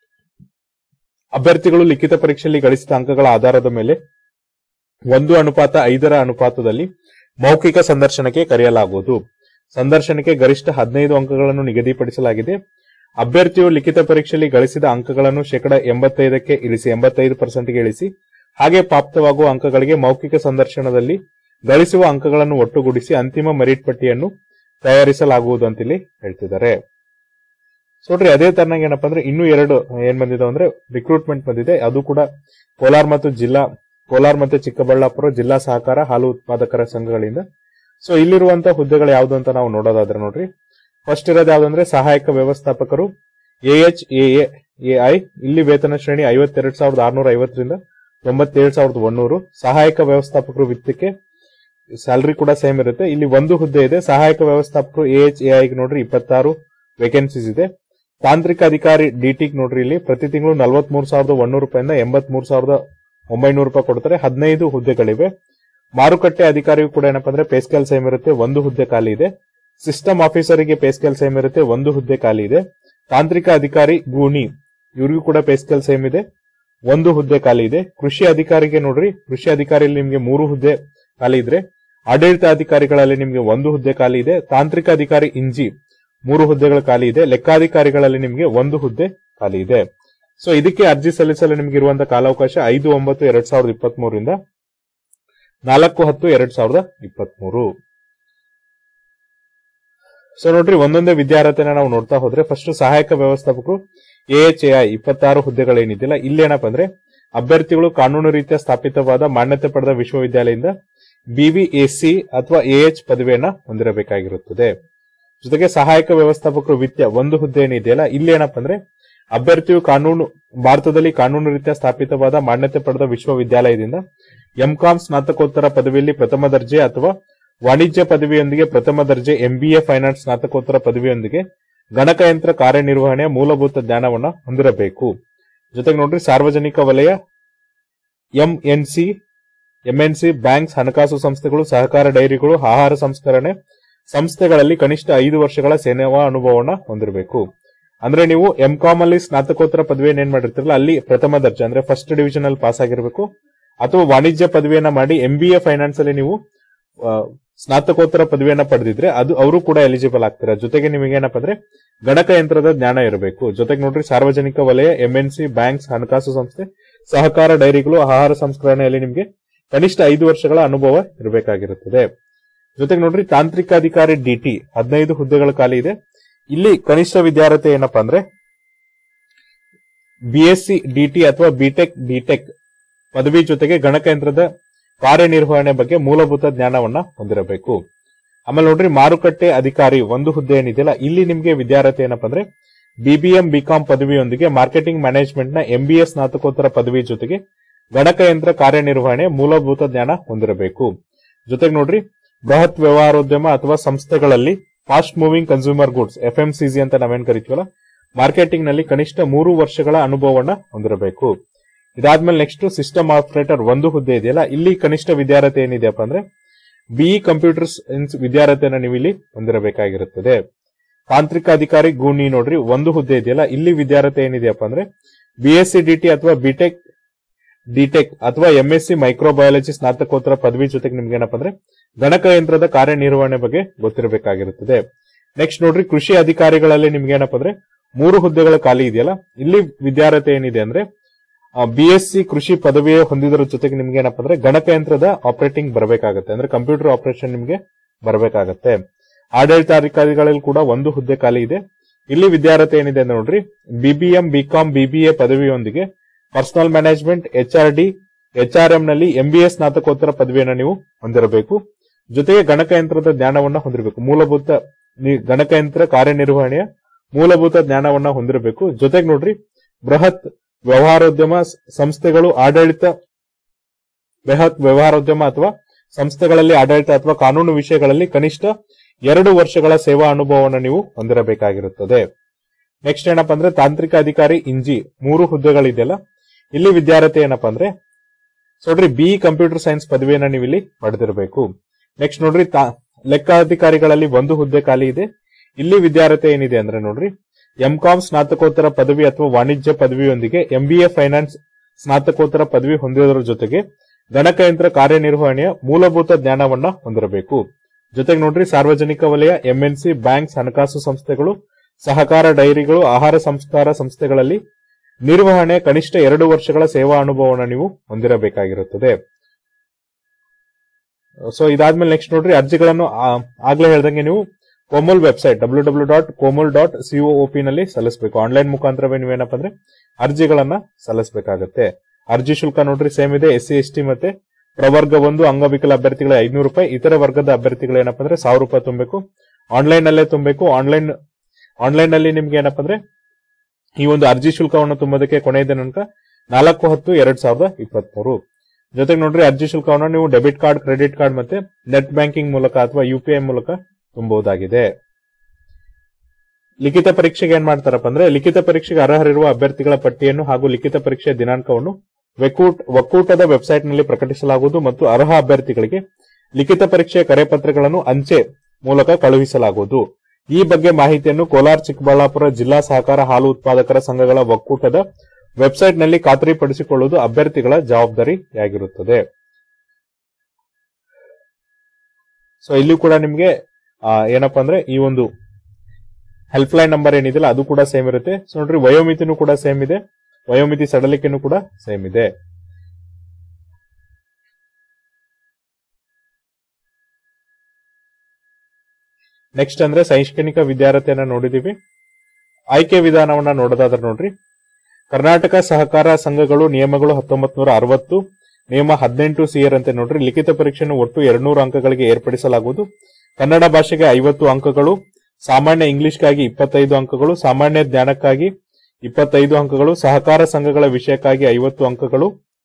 ಅಭ್ಯರ್ಥಿಗಳು ಲಿಖಿತ ಪರೀಕ್ಷೆಯಲ್ಲಿ ಗಳಿಸಿದ ಅಂಕಗಳ ಆಧಾರದ ಮೇಲೆ ಒಂದು ಅನುಪಾತ ಐದರ ಅನುಪಾತದಲ್ಲಿ ಮೌಖಿಕ ಸಂದರ್ಶನಕ್ಕೆ ಕರೆಯಲಾಗುವುದು ಸಂದರ್ಶನಕ್ಕೆ ಗರಿಷ್ಠ ಹದಿನೈದು ಅಂಕಗಳನ್ನು ನಿಗದಿಪಡಿಸಲಾಗಿದೆ ಅಭ್ಯರ್ಥಿಯು ಲಿಖಿತ ಪರೀಕ್ಷೆಯಲ್ಲಿ ಗಳಿಸಿದ ಅಂಕಗಳನ್ನು ಶೇಕಡ ಎಂಬತ್ತೈದಕ್ಕೆ ಇಳಿಸಿ ಎಂಬತ್ತೈದು ಪರ್ಸೆಂಟ್ಗೆ ಇಳಿಸಿ ಹಾಗೆ ಪ್ರಾಪ್ತವಾಗುವ ಅಂಕಗಳಿಗೆ ಮೌಖಿಕ ಸಂದರ್ಶನದಲ್ಲಿ ಗಳಿಸುವ ಅಂಕಗಳನ್ನು ಒಟ್ಟುಗೂಡಿಸಿ ಅಂತಿಮ ಮೆರಿಟ್ ಪಟ್ಟಿಯನ್ನು ತಯಾರಿಸಲಾಗುವುದು ಅಂತ ಇಲ್ಲಿ ಹೇಳ್ತಿದ್ದಾರೆ ಸೊ ನೋಡ್ರಿ ಅದೇ ತರನಾಗಿ ಏನಪ್ಪಾ ಅಂದ್ರೆ ಇನ್ನೂ ಎರಡು ಏನ್ ಬಂದಿದೆ ಅಂದ್ರೆ ರಿಕ್ರೂಟ್ಮೆಂಟ್ ಬಂದಿದೆ ಅದು ಕೂಡ ಕೋಲಾರ ಮತ್ತು ಜಿಲ್ಲಾ ಕೋಲಾರ ಮತ್ತು ಚಿಕ್ಕಬಳ್ಳಾಪುರ ಜಿಲ್ಲಾ ಸಹಕಾರ ಹಾಲು ಉತ್ಪಾದಕರ ಸಂಘಗಳಿಂದ ಸೊ ಇಲ್ಲಿರುವಂತಹ ಹುದ್ದೆಗಳು ಯಾವ್ದು ಅಂತ ನಾವು ನೋಡೋದಾದ್ರೆ ನೋಡ್ರಿ ಫಸ್ಟ್ ಇರೋದು ಯಾವ್ದಂದ್ರೆ ಸಹಾಯಕ ವ್ಯವಸ್ಥಾಪಕರು ಎಎಚ್ ಎಐ ಇಲ್ಲಿ ವೇತನ ಶ್ರೇಣಿ ಐವತ್ತೆರಡು ಸಾವಿರದ ಆರ್ನೂರ ಐವತ್ತರಿಂದ ತೊಂಬತ್ತೇಳು ಸಾವಿರದ ಒನ್ನೂರು ಸಹಾಯಕ ವ್ಯವಸ್ಥಾಪಕರು ವಿತ್ತಕ್ಕೆ ಸ್ಯಾಲರಿ ಕೂಡ ಸೇಮ್ ಇರುತ್ತೆ ಇಲ್ಲಿ ಒಂದು ಹುದ್ದೆ ಇದೆ ಸಹಾಯಕ ವ್ಯವಸ್ಥಾಪಕರು ಎಎಚ್ ಎಐಗೆ ನೋಡ್ರಿ ಇಪ್ಪತ್ತಾರು ವೇಕೆನ್ಸೀಸ್ ಇದೆ ತಾಂತ್ರಿಕ ಅಧಿಕಾರಿ ಡಿಟಿಗ್ ನೋಡ್ರಿ ಇಲ್ಲಿ ಪ್ರತಿ ತಿಂಗಳು ನಲವತ್ಮೂರು ಸಾವಿರದ ಒನ್ನೂರು ರೂಪಾಯಿಂದ ಎಂಬತ್ಮೂರು ಸಾವಿರದ ಒಂಬೈನೂರು ರೂಪಾಯಿ ಕೊಡ್ತಾರೆ ಹದಿನೈದು ಹುದ್ದೆಗಳಿವೆ ಮಾರುಕಟ್ಟೆ ಅಧಿಕಾರಿಯು ಕೂಡ ಏನಪ್ಪಾ ಅಂದ್ರೆ ಪೇ ಸ್ಕೇಲ್ ಸೇಮ್ ಇರುತ್ತೆ ಒಂದು ಹುದ್ದೆ ಖಾಲಿ ಇದೆ ಸಿಸ್ಟಮ್ ಆಫೀಸರಿಗೆ ಪೇ ಸ್ಕೇಲ್ ಸೇಮ್ ಇರುತ್ತೆ ಒಂದು ಹುದ್ದೆ ಖಾಲಿ ಇದೆ ತಾಂತ್ರಿಕ ಅಧಿಕಾರಿ ಗೂಣಿ ಇವ್ರಿಗೂ ಕೂಡ ಪೇ ಸ್ಕೇಲ್ ಸೇಮ್ ಇದೆ ಒಂದು ಹುದ್ದೆ ಖಾಲಿ ಇದೆ ಕೃಷಿ ಅಧಿಕಾರಿಗೆ ನೋಡ್ರಿ ಕೃಷಿ ಅಧಿಕಾರಿಯಲ್ಲಿ ನಿಮ್ಗೆ ಮೂರು ಹುದ್ದೆ ಖಾಲಿ ಇದ್ರೆ ಆಡಳಿತ ಅಧಿಕಾರಿಗಳಲ್ಲಿ ನಿಮ್ಗೆ ಒಂದು ಹುದ್ದೆ ಖಾಲಿ ಇದೆ ತಾಂತ್ರಿಕ ಅಧಿಕಾರಿ ಇಂಜಿ ಮೂರು ಹುದ್ದೆಗಳು ಖಾಲಿ ಇದೆ ಲೆಕ್ಕಾಧಿಕಾರಿಗಳಲ್ಲಿ ನಿಮ್ಗೆ ಒಂದು ಹುದ್ದೆ ಖಾಲಿ ಇದೆ ಸೊ ಇದಕ್ಕೆ ಅರ್ಜಿ ಸಲ್ಲಿಸಲು ನಿಮ್ಗೆ ಇರುವಂತಹ ಕಾಲಾವಕಾಶ ಐದು ಒಂಬತ್ತು ಎರಡ್ ಸಾವಿರದ ಇಪ್ಪತ್ತ್ ಮೂರರಿಂದ ನಾಲ್ಕು ಹತ್ತು ಎರಡ್ ಸಾವಿರದ ಇಪ್ಪತ್ತ್ ಮೂರು ಸೊ ನೋಡ್ರಿ ಒಂದೊಂದೇ ವಿದ್ಯಾರ್ಹತೆನ ನಾವು ನೋಡ್ತಾ ಹೋದ್ರೆ ಫಸ್ಟ್ ಸಹಾಯಕ ವ್ಯವಸ್ಥಾಪಕರು ಎಎಚ್ಎಐ ಇಪ್ಪತ್ತಾರು ಹುದ್ದೆಗಳೇನಿದೆಯಲ್ಲ ಇಲ್ಲೇನಪ್ಪ ಅಂದ್ರೆ ಅಭ್ಯರ್ಥಿಗಳು ಕಾನೂನು ರೀತಿಯ ಸ್ಥಾಪಿತವಾದ ಮಾನ್ಯತೆ ಪಡೆದ ವಿಶ್ವವಿದ್ಯಾಲಯದಿಂದ ಬಿವಿಎಸಿ ಅಥವಾ ಎಎಚ್ ಪದವಿಯನ್ನ ಹೊಂದಿರಬೇಕಾಗಿರುತ್ತದೆ ಜೊತೆಗೆ ಸಹಾಯಕ ವ್ಯವಸ್ಥಾಪಕರು ವಿತ್ಯ ಒಂದು ಹುದ್ದೆ ಏನಿದೆಯಲ್ಲ ಇಲ್ಲಿ ಏನಪ್ಪ ಅಂದ್ರೆ ಅಭ್ಯರ್ಥಿಯು ಕಾನೂನು ಭಾರತದಲ್ಲಿ ಕಾನೂನು ರೀತಿಯ ಸ್ಥಾಪಿತವಾದ ಮಾನ್ಯತೆ ಪಡೆದ ವಿಶ್ವವಿದ್ಯಾಲಯದಿಂದ ಎಂಕಾಂ ಸ್ನಾತಕೋತ್ತರ ಪದವಿಯಲ್ಲಿ ಪ್ರಥಮ ದರ್ಜೆ ಅಥವಾ ವಾಣಿಜ್ಯ ಪದವಿಯೊಂದಿಗೆ ಪ್ರಥಮ ದರ್ಜೆ ಎಂಬಿಎ ಫೈನಾನ್ಸ್ ಸ್ನಾತಕೋತ್ತರ ಪದವಿಯೊಂದಿಗೆ ಗಣಕಯಂತ್ರ ಕಾರ್ಯನಿರ್ವಹಣೆಯ ಮೂಲಭೂತ ಜ್ಞಾನವನ್ನ ಹೊಂದಿರಬೇಕು ಜೊತೆಗೆ ನೋಡ್ರಿ ಸಾರ್ವಜನಿಕ ವಲಯ ಎಂಎನ್ಸಿ ಎಂಎನ್ಸಿ ಬ್ಯಾಂಕ್ಸ್ ಹಣಕಾಸು ಸಂಸ್ಥೆಗಳು ಸಹಕಾರ ಡೈರಿಗಳು ಆಹಾರ ಸಂಸ್ಕರಣೆ ಸಂಸ್ಥೆಗಳಲ್ಲಿ ಕನಿಷ್ಠ ಐದು ವರ್ಷಗಳ ಸೇವಾ ಅನುಭವವನ್ನ ಹೊಂದಿರಬೇಕು ಅಂದ್ರೆ ನೀವು ಎಂ ಕಾಮ್ ಅಲ್ಲಿ ಸ್ನಾತಕೋತ್ತರ ಪದವಿಯನ್ನು ಏನ್ ಮಾಡಿರ್ತಿರಲ್ಲ ಅಲ್ಲಿ ಪ್ರಥಮ ದರ್ಜೆ ಅಂದ್ರೆ ಫಸ್ಟ್ ಡಿವಿಷನ್ ಅಲ್ಲಿ ಪಾಸ್ ಆಗಿರಬೇಕು ಅಥವಾ ವಾಣಿಜ್ಯ ಪದವಿಯನ್ನ ಮಾಡಿ ಎಂ ಬಿ ಎ ಫೈನಾನ್ಸ್ ಅಲ್ಲಿ ನೀವು ಆ, ಸ್ನಾತಕೋತ್ತರ ಪದವಿಯನ್ನ ಪಡೆದಿದ್ರೆ ಅದು ಅವರು ಕೂಡ ಎಲಿಜಿಬಲ್ ಆಗ್ತಾರೆ ಜೊತೆಗೆ ನಿಮಗೆ ಏನಪ್ಪಾ ಅಂದ್ರೆ ಗಣಕಯಂತ್ರದ ಜ್ಞಾನ ಇರಬೇಕು ಜೊತೆಗೆ ನೋಡ್ರಿ ಸಾರ್ವಜನಿಕ ವಲಯ ಎಂಎನ್ಸಿ ಬ್ಯಾಂಕ್ಸ್ ಹಣಕಾಸು ಸಂಸ್ಥೆ ಸಹಕಾರ ಡೈರಿಗಳು ಆಹಾರ ಸಂಸ್ಕರಣೆಯಲ್ಲಿ ನಿಮಗೆ ಕನಿಷ್ಠ ಐದು ವರ್ಷಗಳ ಅನುಭವ ಇರಬೇಕಾಗಿರುತ್ತದೆ ಜೊತೆಗೆ ನೋಡ್ರಿ ತಾಂತ್ರಿಕ ಅಧಿಕಾರಿ ಡಿಟಿ ಹದಿನೈದು ಹುದ್ದೆಗಳ ಖಾಲಿ ಇದೆ ಇಲ್ಲಿ ಕನಿಷ್ಠ ವಿದ್ಯಾರ್ಥಿ ಏನಪ್ಪಾ ಅಂದ್ರೆ ಬಿಎಸ್ಸಿ ಡಿಟಿ ಅಥವಾ ಬಿಟೆಕ್ ಡಿಟೆಕ್ ಪದವಿ ಜೊತೆಗೆ ಗಣಕಯಂತ್ರದ ಕಾರ್ಯನಿರ್ವಹಣೆ ಬಗ್ಗೆ ಮೂಲಭೂತ ಜ್ಞಾನವನ್ನ ಹೊಂದಿರಬೇಕು ಆಮೇಲೆ ನೋಡ್ರಿ ಮಾರುಕಟ್ಟೆ ಅಧಿಕಾರಿ ಒಂದು ಹುದ್ದೆ ಏನಿದೆಯಲ್ಲ ಇಲ್ಲಿ ನಿಮಗೆ ವಿದ್ಯಾರ್ಥಿ ಏನಪ್ಪಾ ಅಂದ್ರೆ ಬಿಬಿಎಂ ಬಿಕಾಂ ಪದವಿಯೊಂದಿಗೆ ಮಾರ್ಕೆಟಿಂಗ್ ಮ್ಯಾನೇಜ್ಮೆಂಟ್ ನ ಎಂಬಿಎ ಸ್ನಾತಕೋತ್ತರ ಪದವಿ ಜೊತೆಗೆ ಗಣಕಯಂತ್ರ ಕಾರ್ಯನಿರ್ವಹಣೆ ಮೂಲಭೂತ ಜ್ಞಾನ ಹೊಂದಿರಬೇಕು ಜೊತೆಗೆ ನೋಡ್ರಿ ಬೃಹತ್ ವ್ಯವಹಾರೋದ್ಯಮ ಅಥವಾ ಸಂಸ್ಥೆಗಳಲ್ಲಿ fast moving consumer goods FMCC ಅಂತ ನಾವೇನ್ ಕರಿತೀವಲ್ಲ ಮಾರ್ಕೆಟಿಂಗ್ ನಲ್ಲಿ ಕನಿಷ್ಠ ಮೂರು ವರ್ಷಗಳ ಅನುಭವವನ್ನ ಹೊಂದಿರಬೇಕು ಇದಾದ್ಮೇಲೆ ನೆಕ್ಸ್ಟ್ ಸಿಸ್ಟಮ್ ಆಪರೇಟರ್ ಒಂದು ಹುದ್ದೆ ಇದೆಯಲ್ಲ ಇಲ್ಲಿ ಕನಿಷ್ಠ ವಿದ್ಯಾರ್ಥಿ ಏನಿದೆಯಪ್ಪ ಅಂದ್ರೆ ಬಿಇ ಕಂಪ್ಯೂಟರ್ ಸೈನ್ಸ್ ವಿದ್ಯಾರ್ಥಿಯನ್ನ ನೀವು ಇಲ್ಲಿ ಹೊಂದಿರಬೇಕಾಗಿರುತ್ತದೆ ತಾಂತ್ರಿಕ ಅಧಿಕಾರಿ ಗೂಣಿ ನೋಡ್ರಿ ಒಂದು ಹುದ್ದೆ ಇದೆಯಲ್ಲ ಇಲ್ಲಿ ವಿದ್ಯಾರ್ಥಿ ಏನಿದೆಯಪ್ಪ ಅಂದ್ರೆ ಬಿಎಸ್ಸಿ ಡಿಟಿ ಅಥವಾ ಬಿಟೆಕ್ ಡಿಟೆಕ್ ಅಥವಾ ಎಂಎಸ್ಸಿ ಮೈಕ್ರೋಬಯಾಲಜಿ ಸ್ನಾತಕೋತ್ತರ ಪದವಿ ಜೊತೆಗೆ ನಿಮ್ಗೆ ಏನಪ್ಪಾ ಅಂದ್ರೆ ಗಣಕಯಂತ್ರದ ಕಾರ್ಯನಿರ್ವಹಣೆ ಬಗ್ಗೆ ಗೊತ್ತಿರಬೇಕಾಗಿರುತ್ತದೆ ನೆಕ್ಸ್ಟ್ ನೋಡ್ರಿ ಕೃಷಿ ಅಧಿಕಾರಿಗಳಲ್ಲಿ ನಿಮ್ಗೆ ಏನಪ್ಪಾ ಅಂದ್ರೆ ಮೂರು ಹುದ್ದೆಗಳ ಖಾಲಿ ಇದೆಯಲ್ಲ ಇಲ್ಲಿ ವಿದ್ಯಾರ್ಥಿ ಏನಿದೆ ಅಂದ್ರೆ ಬಿಎಸ್ಸಿ ಕೃಷಿ ಪದವಿ ಹೊಂದಿದ್ರ ಜೊತೆಗೆ ನಿಮ್ಗೆ ಏನಪ್ಪಾ ಅಂದ್ರೆ ಗಣಕಯಂತ್ರದ ಆಪರೇಟಿಂಗ್ ಬರಬೇಕಾಗತ್ತೆ ಅಂದ್ರೆ ಕಂಪ್ಯೂಟರ್ ಆಪರೇಷನ್ ನಿಮ್ಗೆ ಬರಬೇಕಾಗತ್ತೆ ಆಡಳಿತಾಧಿಕಾರಿಗಳಲ್ಲಿ ಕೂಡ ಒಂದು ಹುದ್ದೆ ಖಾಲಿ ಇದೆ ಇಲ್ಲಿ ವಿದ್ಯಾರ್ಥಿ ಏನಿದೆ ಅಂದ್ರೆ ನೋಡ್ರಿ ಬಿಬಿಎಂ ಬಿಕಾಂ ಬಿಬಿಎ ಪದವಿಯೊಂದಿಗೆ personal management HR D HRM ನಲ್ಲಿ ಎಂಬಿಎ ಸ್ನಾತಕೋತ್ತರ ಪದವಿಯನ್ನು ನೀವು ಹೊಂದಿರಬೇಕು ಜೊತೆಗೆ ಗಣಕಯಂತ್ರದ ಜ್ಞಾನವನ್ನ ಹೊಂದಿರಬೇಕು ಮೂಲಭೂತ ನಿ- ಗಣಕಯಂತ್ರ ಕಾರ್ಯನಿರ್ವಹಣೆಯ ಮೂಲಭೂತ ಜ್ಞಾನವನ್ನ ಹೊಂದಿರಬೇಕು ಜೊತೆಗೆ ನೋಡ್ರಿ ಬೃಹತ್ ವ್ಯವಹಾರೋದ್ಯಮ ಸ- ಸಂಸ್ಥೆಗಳು ಆಡಳಿತ ಬೃಹತ್ ವ್ಯವಹಾರೋದ್ಯಮ ಅಥವಾ ಸಂಸ್ಥೆಗಳಲ್ಲಿ ಆಡಳಿತ ಅಥವಾ ಕಾನೂನು ವಿಷಯಗಳಲ್ಲಿ ಕನಿಷ್ಠ ಎರಡು ವರ್ಷಗಳ ಸೇವಾ ಅನುಭವವನ್ನು ನೀವು ಹೊಂದಿರಬೇಕಾಗಿರುತ್ತದೆ ನೆಕ್ಸ್ಟ್ ಏನಪ್ಪಾ ಅಂದ್ರೆ ತಾಂತ್ರಿಕ ಅಧಿಕಾರಿ ಇಂಜಿ ಮೂರು ಹುದ್ದೆಗಳಿದೆಯಲ್ಲ ಇಲ್ಲಿ ವಿದ್ಯಾರ್ಥಿ ಏನಪ್ಪಾ ಅಂದ್ರೆ ಸೊ ನೋಡ್ರಿ ಬಿ ಕಂಪ್ಯೂಟರ್ ಸೈನ್ಸ್ ಪದವಿಯನ್ನ ನೀವು ಇಲ್ಲಿ ಪಡೆದಿರಬೇಕು ನೆಕ್ಸ್ಟ್ ನೋಡ್ರಿ ತಾ- ಲೆಕ್ಕಾಧಿಕಾರಿಗಳಲ್ಲಿ ಒಂದು ಹುದ್ದೆ ಖಾಲಿ ಇದೆ ಇಲ್ಲಿ ವಿದ್ಯಾರ್ಥಿ ಏನಿದೆ ಅಂದ್ರೆ ನೋಡ್ರಿ ಎಂಕಾಂ ಸ್ನಾತಕೋತ್ತರ ಪದವಿ ಅಥವಾ ವಾಣಿಜ್ಯ ಪದವಿಯೊಂದಿಗೆ ಎಂಬಿಎ ಫೈನಾನ್ಸ್ ಸ್ನಾತಕೋತ್ತರ ಪದವಿ ಹೊಂದಿರೋದ್ರ ಜೊತೆಗೆ ಗಣಕಯಂತ್ರ ಕಾರ್ಯನಿರ್ವಹಣೆಯ ಮೂಲಭೂತ ಜ್ಞಾನವನ್ನ ಹೊಂದಿರಬೇಕು ಜೊತೆಗೆ ನೋಡ್ರಿ ಸಾರ್ವಜನಿಕ ವಲಯ ಎಂಎನ್ಸಿ ಬ್ಯಾಂಕ್ಸ್ ಹಣಕಾಸು ಸಂಸ್ಥೆಗಳು ಸಹಕಾರ ಡೈರಿಗಳು ಆಹಾರ ಸಂಸ್ಕಾರ ಸಂಸ್ಥೆಗಳಲ್ಲಿ ನಿರ್ವಹಣೆ ಕನಿಷ್ಠ ಎರಡು ವರ್ಷಗಳ ಸೇವಾ ಅನುಭವವನ್ನು ನೀವು ಹೊಂದಿರಬೇಕಾಗಿರುತ್ತದೆ ಸೊ ಇದಾದ್ಮೇಲೆ ನೆಕ್ಸ್ಟ್ ನೋಡ್ರಿ ಅರ್ಜಿಗಳನ್ನು ಆ- ಆಗ್ಲೇ ಹೇಳ್ದಂಗೆ ನೀವು Komal website W W dot Komal dot ಸಿಒಒಪಿ ನಲ್ಲಿ ಸಲ್ಲಿಸಬೇಕು ಆನ್ಲೈನ್ ಮುಖಾಂತರವೇ ನೀವೇನಪ್ಪ ಅಂದ್ರೆ ಅರ್ಜಿಗಳನ್ನ ಸಲ್ಲಿಸಬೇಕಾಗತ್ತೆ ಅರ್ಜಿ ಶುಲ್ಕ ನೋಡ್ರಿ ಸೇಮ್ ಇದೆ ಎಸ್ ಸಿ ಎಸ್ ಟಿ ಮತ್ತೆ ಪ್ರವರ್ಗ ಒಂದು ಅಂಗವಿಕಲ ಅಭ್ಯರ್ಥಿಗಳ ಐದ್ನೂರು ರೂಪಾಯಿ ಇತರ ವರ್ಗದ ಅಭ್ಯರ್ಥಿಗಳು ಏನಪ್ಪ ಅಂದ್ರೆ ಸಾವಿರ ರೂಪಾಯಿ ತುಂಬಬೇಕು ಆನ್ಲೈನ್ ನಲ್ಲೇ ತುಂಬಬೇಕು ಆನ್ಲೈನ್ ಆನ್ಲೈನ್ ನಲ್ಲಿ ನಿಮ್ಗೆ ಏನಪ್ಪ ಅಂದ್ರೆ ಈ ಒಂದು ಅರ್ಜಿ ಶುಲ್ಕವನ್ನು ತುಂಬೋದಕ್ಕೆ ಕೊನೆಯ ದಿನಾಂಕ ನಾಲ್ಕು ಹತ್ತು ಎರಡ್ ಸಾವಿರದ ಇಪ್ಪತ್ತ್ ಮೂರು ಜೊತೆಗೆ ನೋಡ್ರಿ ಅರ್ಜಿ ಶುಲ್ಕವನ್ನು ನೀವು ಡೆಬಿಟ್ ಕಾರ್ಡ್ ಕ್ರೆಡಿಟ್ ಕಾರ್ಡ್ ಮತ್ತೆ ನೆಟ್ ಬ್ಯಾಂಕಿಂಗ್ ಮೂಲಕ ಅಥವಾ ಯುಪಿಐ ಮೂಲಕ ತುಂಬಬಹುದಾಗಿದೆ ಲಿಖಿತ ಪರೀಕ್ಷೆಗೆ ಏನ್ ಮಾಡ್ತಾರಪ್ಪ ಅಂದ್ರೆ ಲಿಖಿತ ಪರೀಕ್ಷೆಗೆ ಅರ್ಹರಿರುವ ಅಭ್ಯರ್ಥಿಗಳ ಪಟ್ಟಿಯನ್ನು ಹಾಗೂ ಲಿಖಿತ ಪರೀಕ್ಷೆಯ ದಿನಾಂಕವನ್ನು ವೆಕೂಟ್- ಒಕ್ಕೂಟದ ವೆಬ್ಸೈಟ್ ನಲ್ಲಿ ಪ್ರಕಟಿಸಲಾಗುವುದು ಮತ್ತು ಅರ್ಹ ಅಭ್ಯರ್ಥಿಗಳಿಗೆ ಲಿಖಿತ ಪರೀಕ್ಷೆಯ ಕರೆಪತ್ರಗಳನ್ನು ಅಂಚೆ ಮೂಲಕ ಕಳುಹಿಸಲಾಗುವುದು ಈ ಬಗ್ಗೆ ಮಾಹಿತಿಯನ್ನು ಕೋಲಾರ ಚಿಕ್ಕಬಳ್ಳಾಪುರ ಜಿಲ್ಲಾ ಸಹಕಾರ ಹಾಲು ಉತ್ಪಾದಕರ ಸಂಘಗಳ ಒಕ್ಕೂಟದ ವೆಬ್ಸೈಟ್ ನಲ್ಲಿ ಖಾತ್ರಿಪಡಿಸಿಕೊಳ್ಳುವುದು ಅಭ್ಯರ್ಥಿಗಳ ಜವಾಬ್ದಾರಿಯಾಗಿರುತ್ತದೆ ಸೊ ಇಲ್ಲಿ ಕೂಡ ನಿಮ್ಗೆ ಆ, ಏನಪ್ಪಾ ಅಂದ್ರೆ ಈ ಒಂದು ಹೆಲ್ಪ್ ಲೈನ್ ನಂಬರ್ ಏನಿದೆಯಲ್ಲ ಅದು ಕೂಡ ಸೇಮ್ ಇರುತ್ತೆ ಸೊ ನೋಡ್ರಿ ವಯೋಮಿತಿನೂ ಕೂಡ ಸೇಮ್ ಇದೆ ವಯೋಮಿತಿ ಸಡಲಿಕೆನೂ ಕೂಡ ಸೇಮ್ ಇದೆ ನೆಕ್ಸ್ಟ್ ಅಂದ್ರೆ ಶೈಕ್ಷಣಿಕ ವಿದ್ಯಾರ್ಥಿಯನ್ನ ನೋಡಿದೀವಿ ಆಯ್ಕೆ ವಿಧಾನವನ್ನ ನೋಡೋದಾದ್ರೆ ನೋಡ್ರಿ ಕರ್ನಾಟಕ ಸಹಕಾರ ಸಂಘಗಳು ನಿಯಮಗಳು ಹತ್ತೊಂಬತ್ ನೂರ ಅರವತ್ತು ನಿಯಮ ಹದಿನೆಂಟು ಸಿಯರ್ ಅಂತೆ ನೋಡ್ರಿ ಲಿಖಿತ ಪರೀಕ್ಷೆಯನ್ನು ಒಟ್ಟು ಎರಡ್ನೂರು ಅಂಕಗಳಿಗೆ ಏರ್ಪಡಿಸಲಾಗುವುದು ಕನ್ನಡ ಭಾಷೆಗೆ ಐವತ್ತು ಅಂಕಗಳು ಸಾಮಾನ್ಯ ಇಂಗ್ಲಿಷ್ಗಾಗಿ ಇಪ್ಪತ್ತೈದು ಅಂಕಗಳು ಸಾಮಾನ್ಯ ಜ್ಞಾನಕ್ಕಾಗಿ ಇಪ್ಪತ್ತೈದು ಅಂಕಗಳು ಸಹಕಾರ ಸಂಘಗಳ ವಿಷಯಕ್ಕಾಗಿ ಐವತ್ತು ಅಂಕಗಳು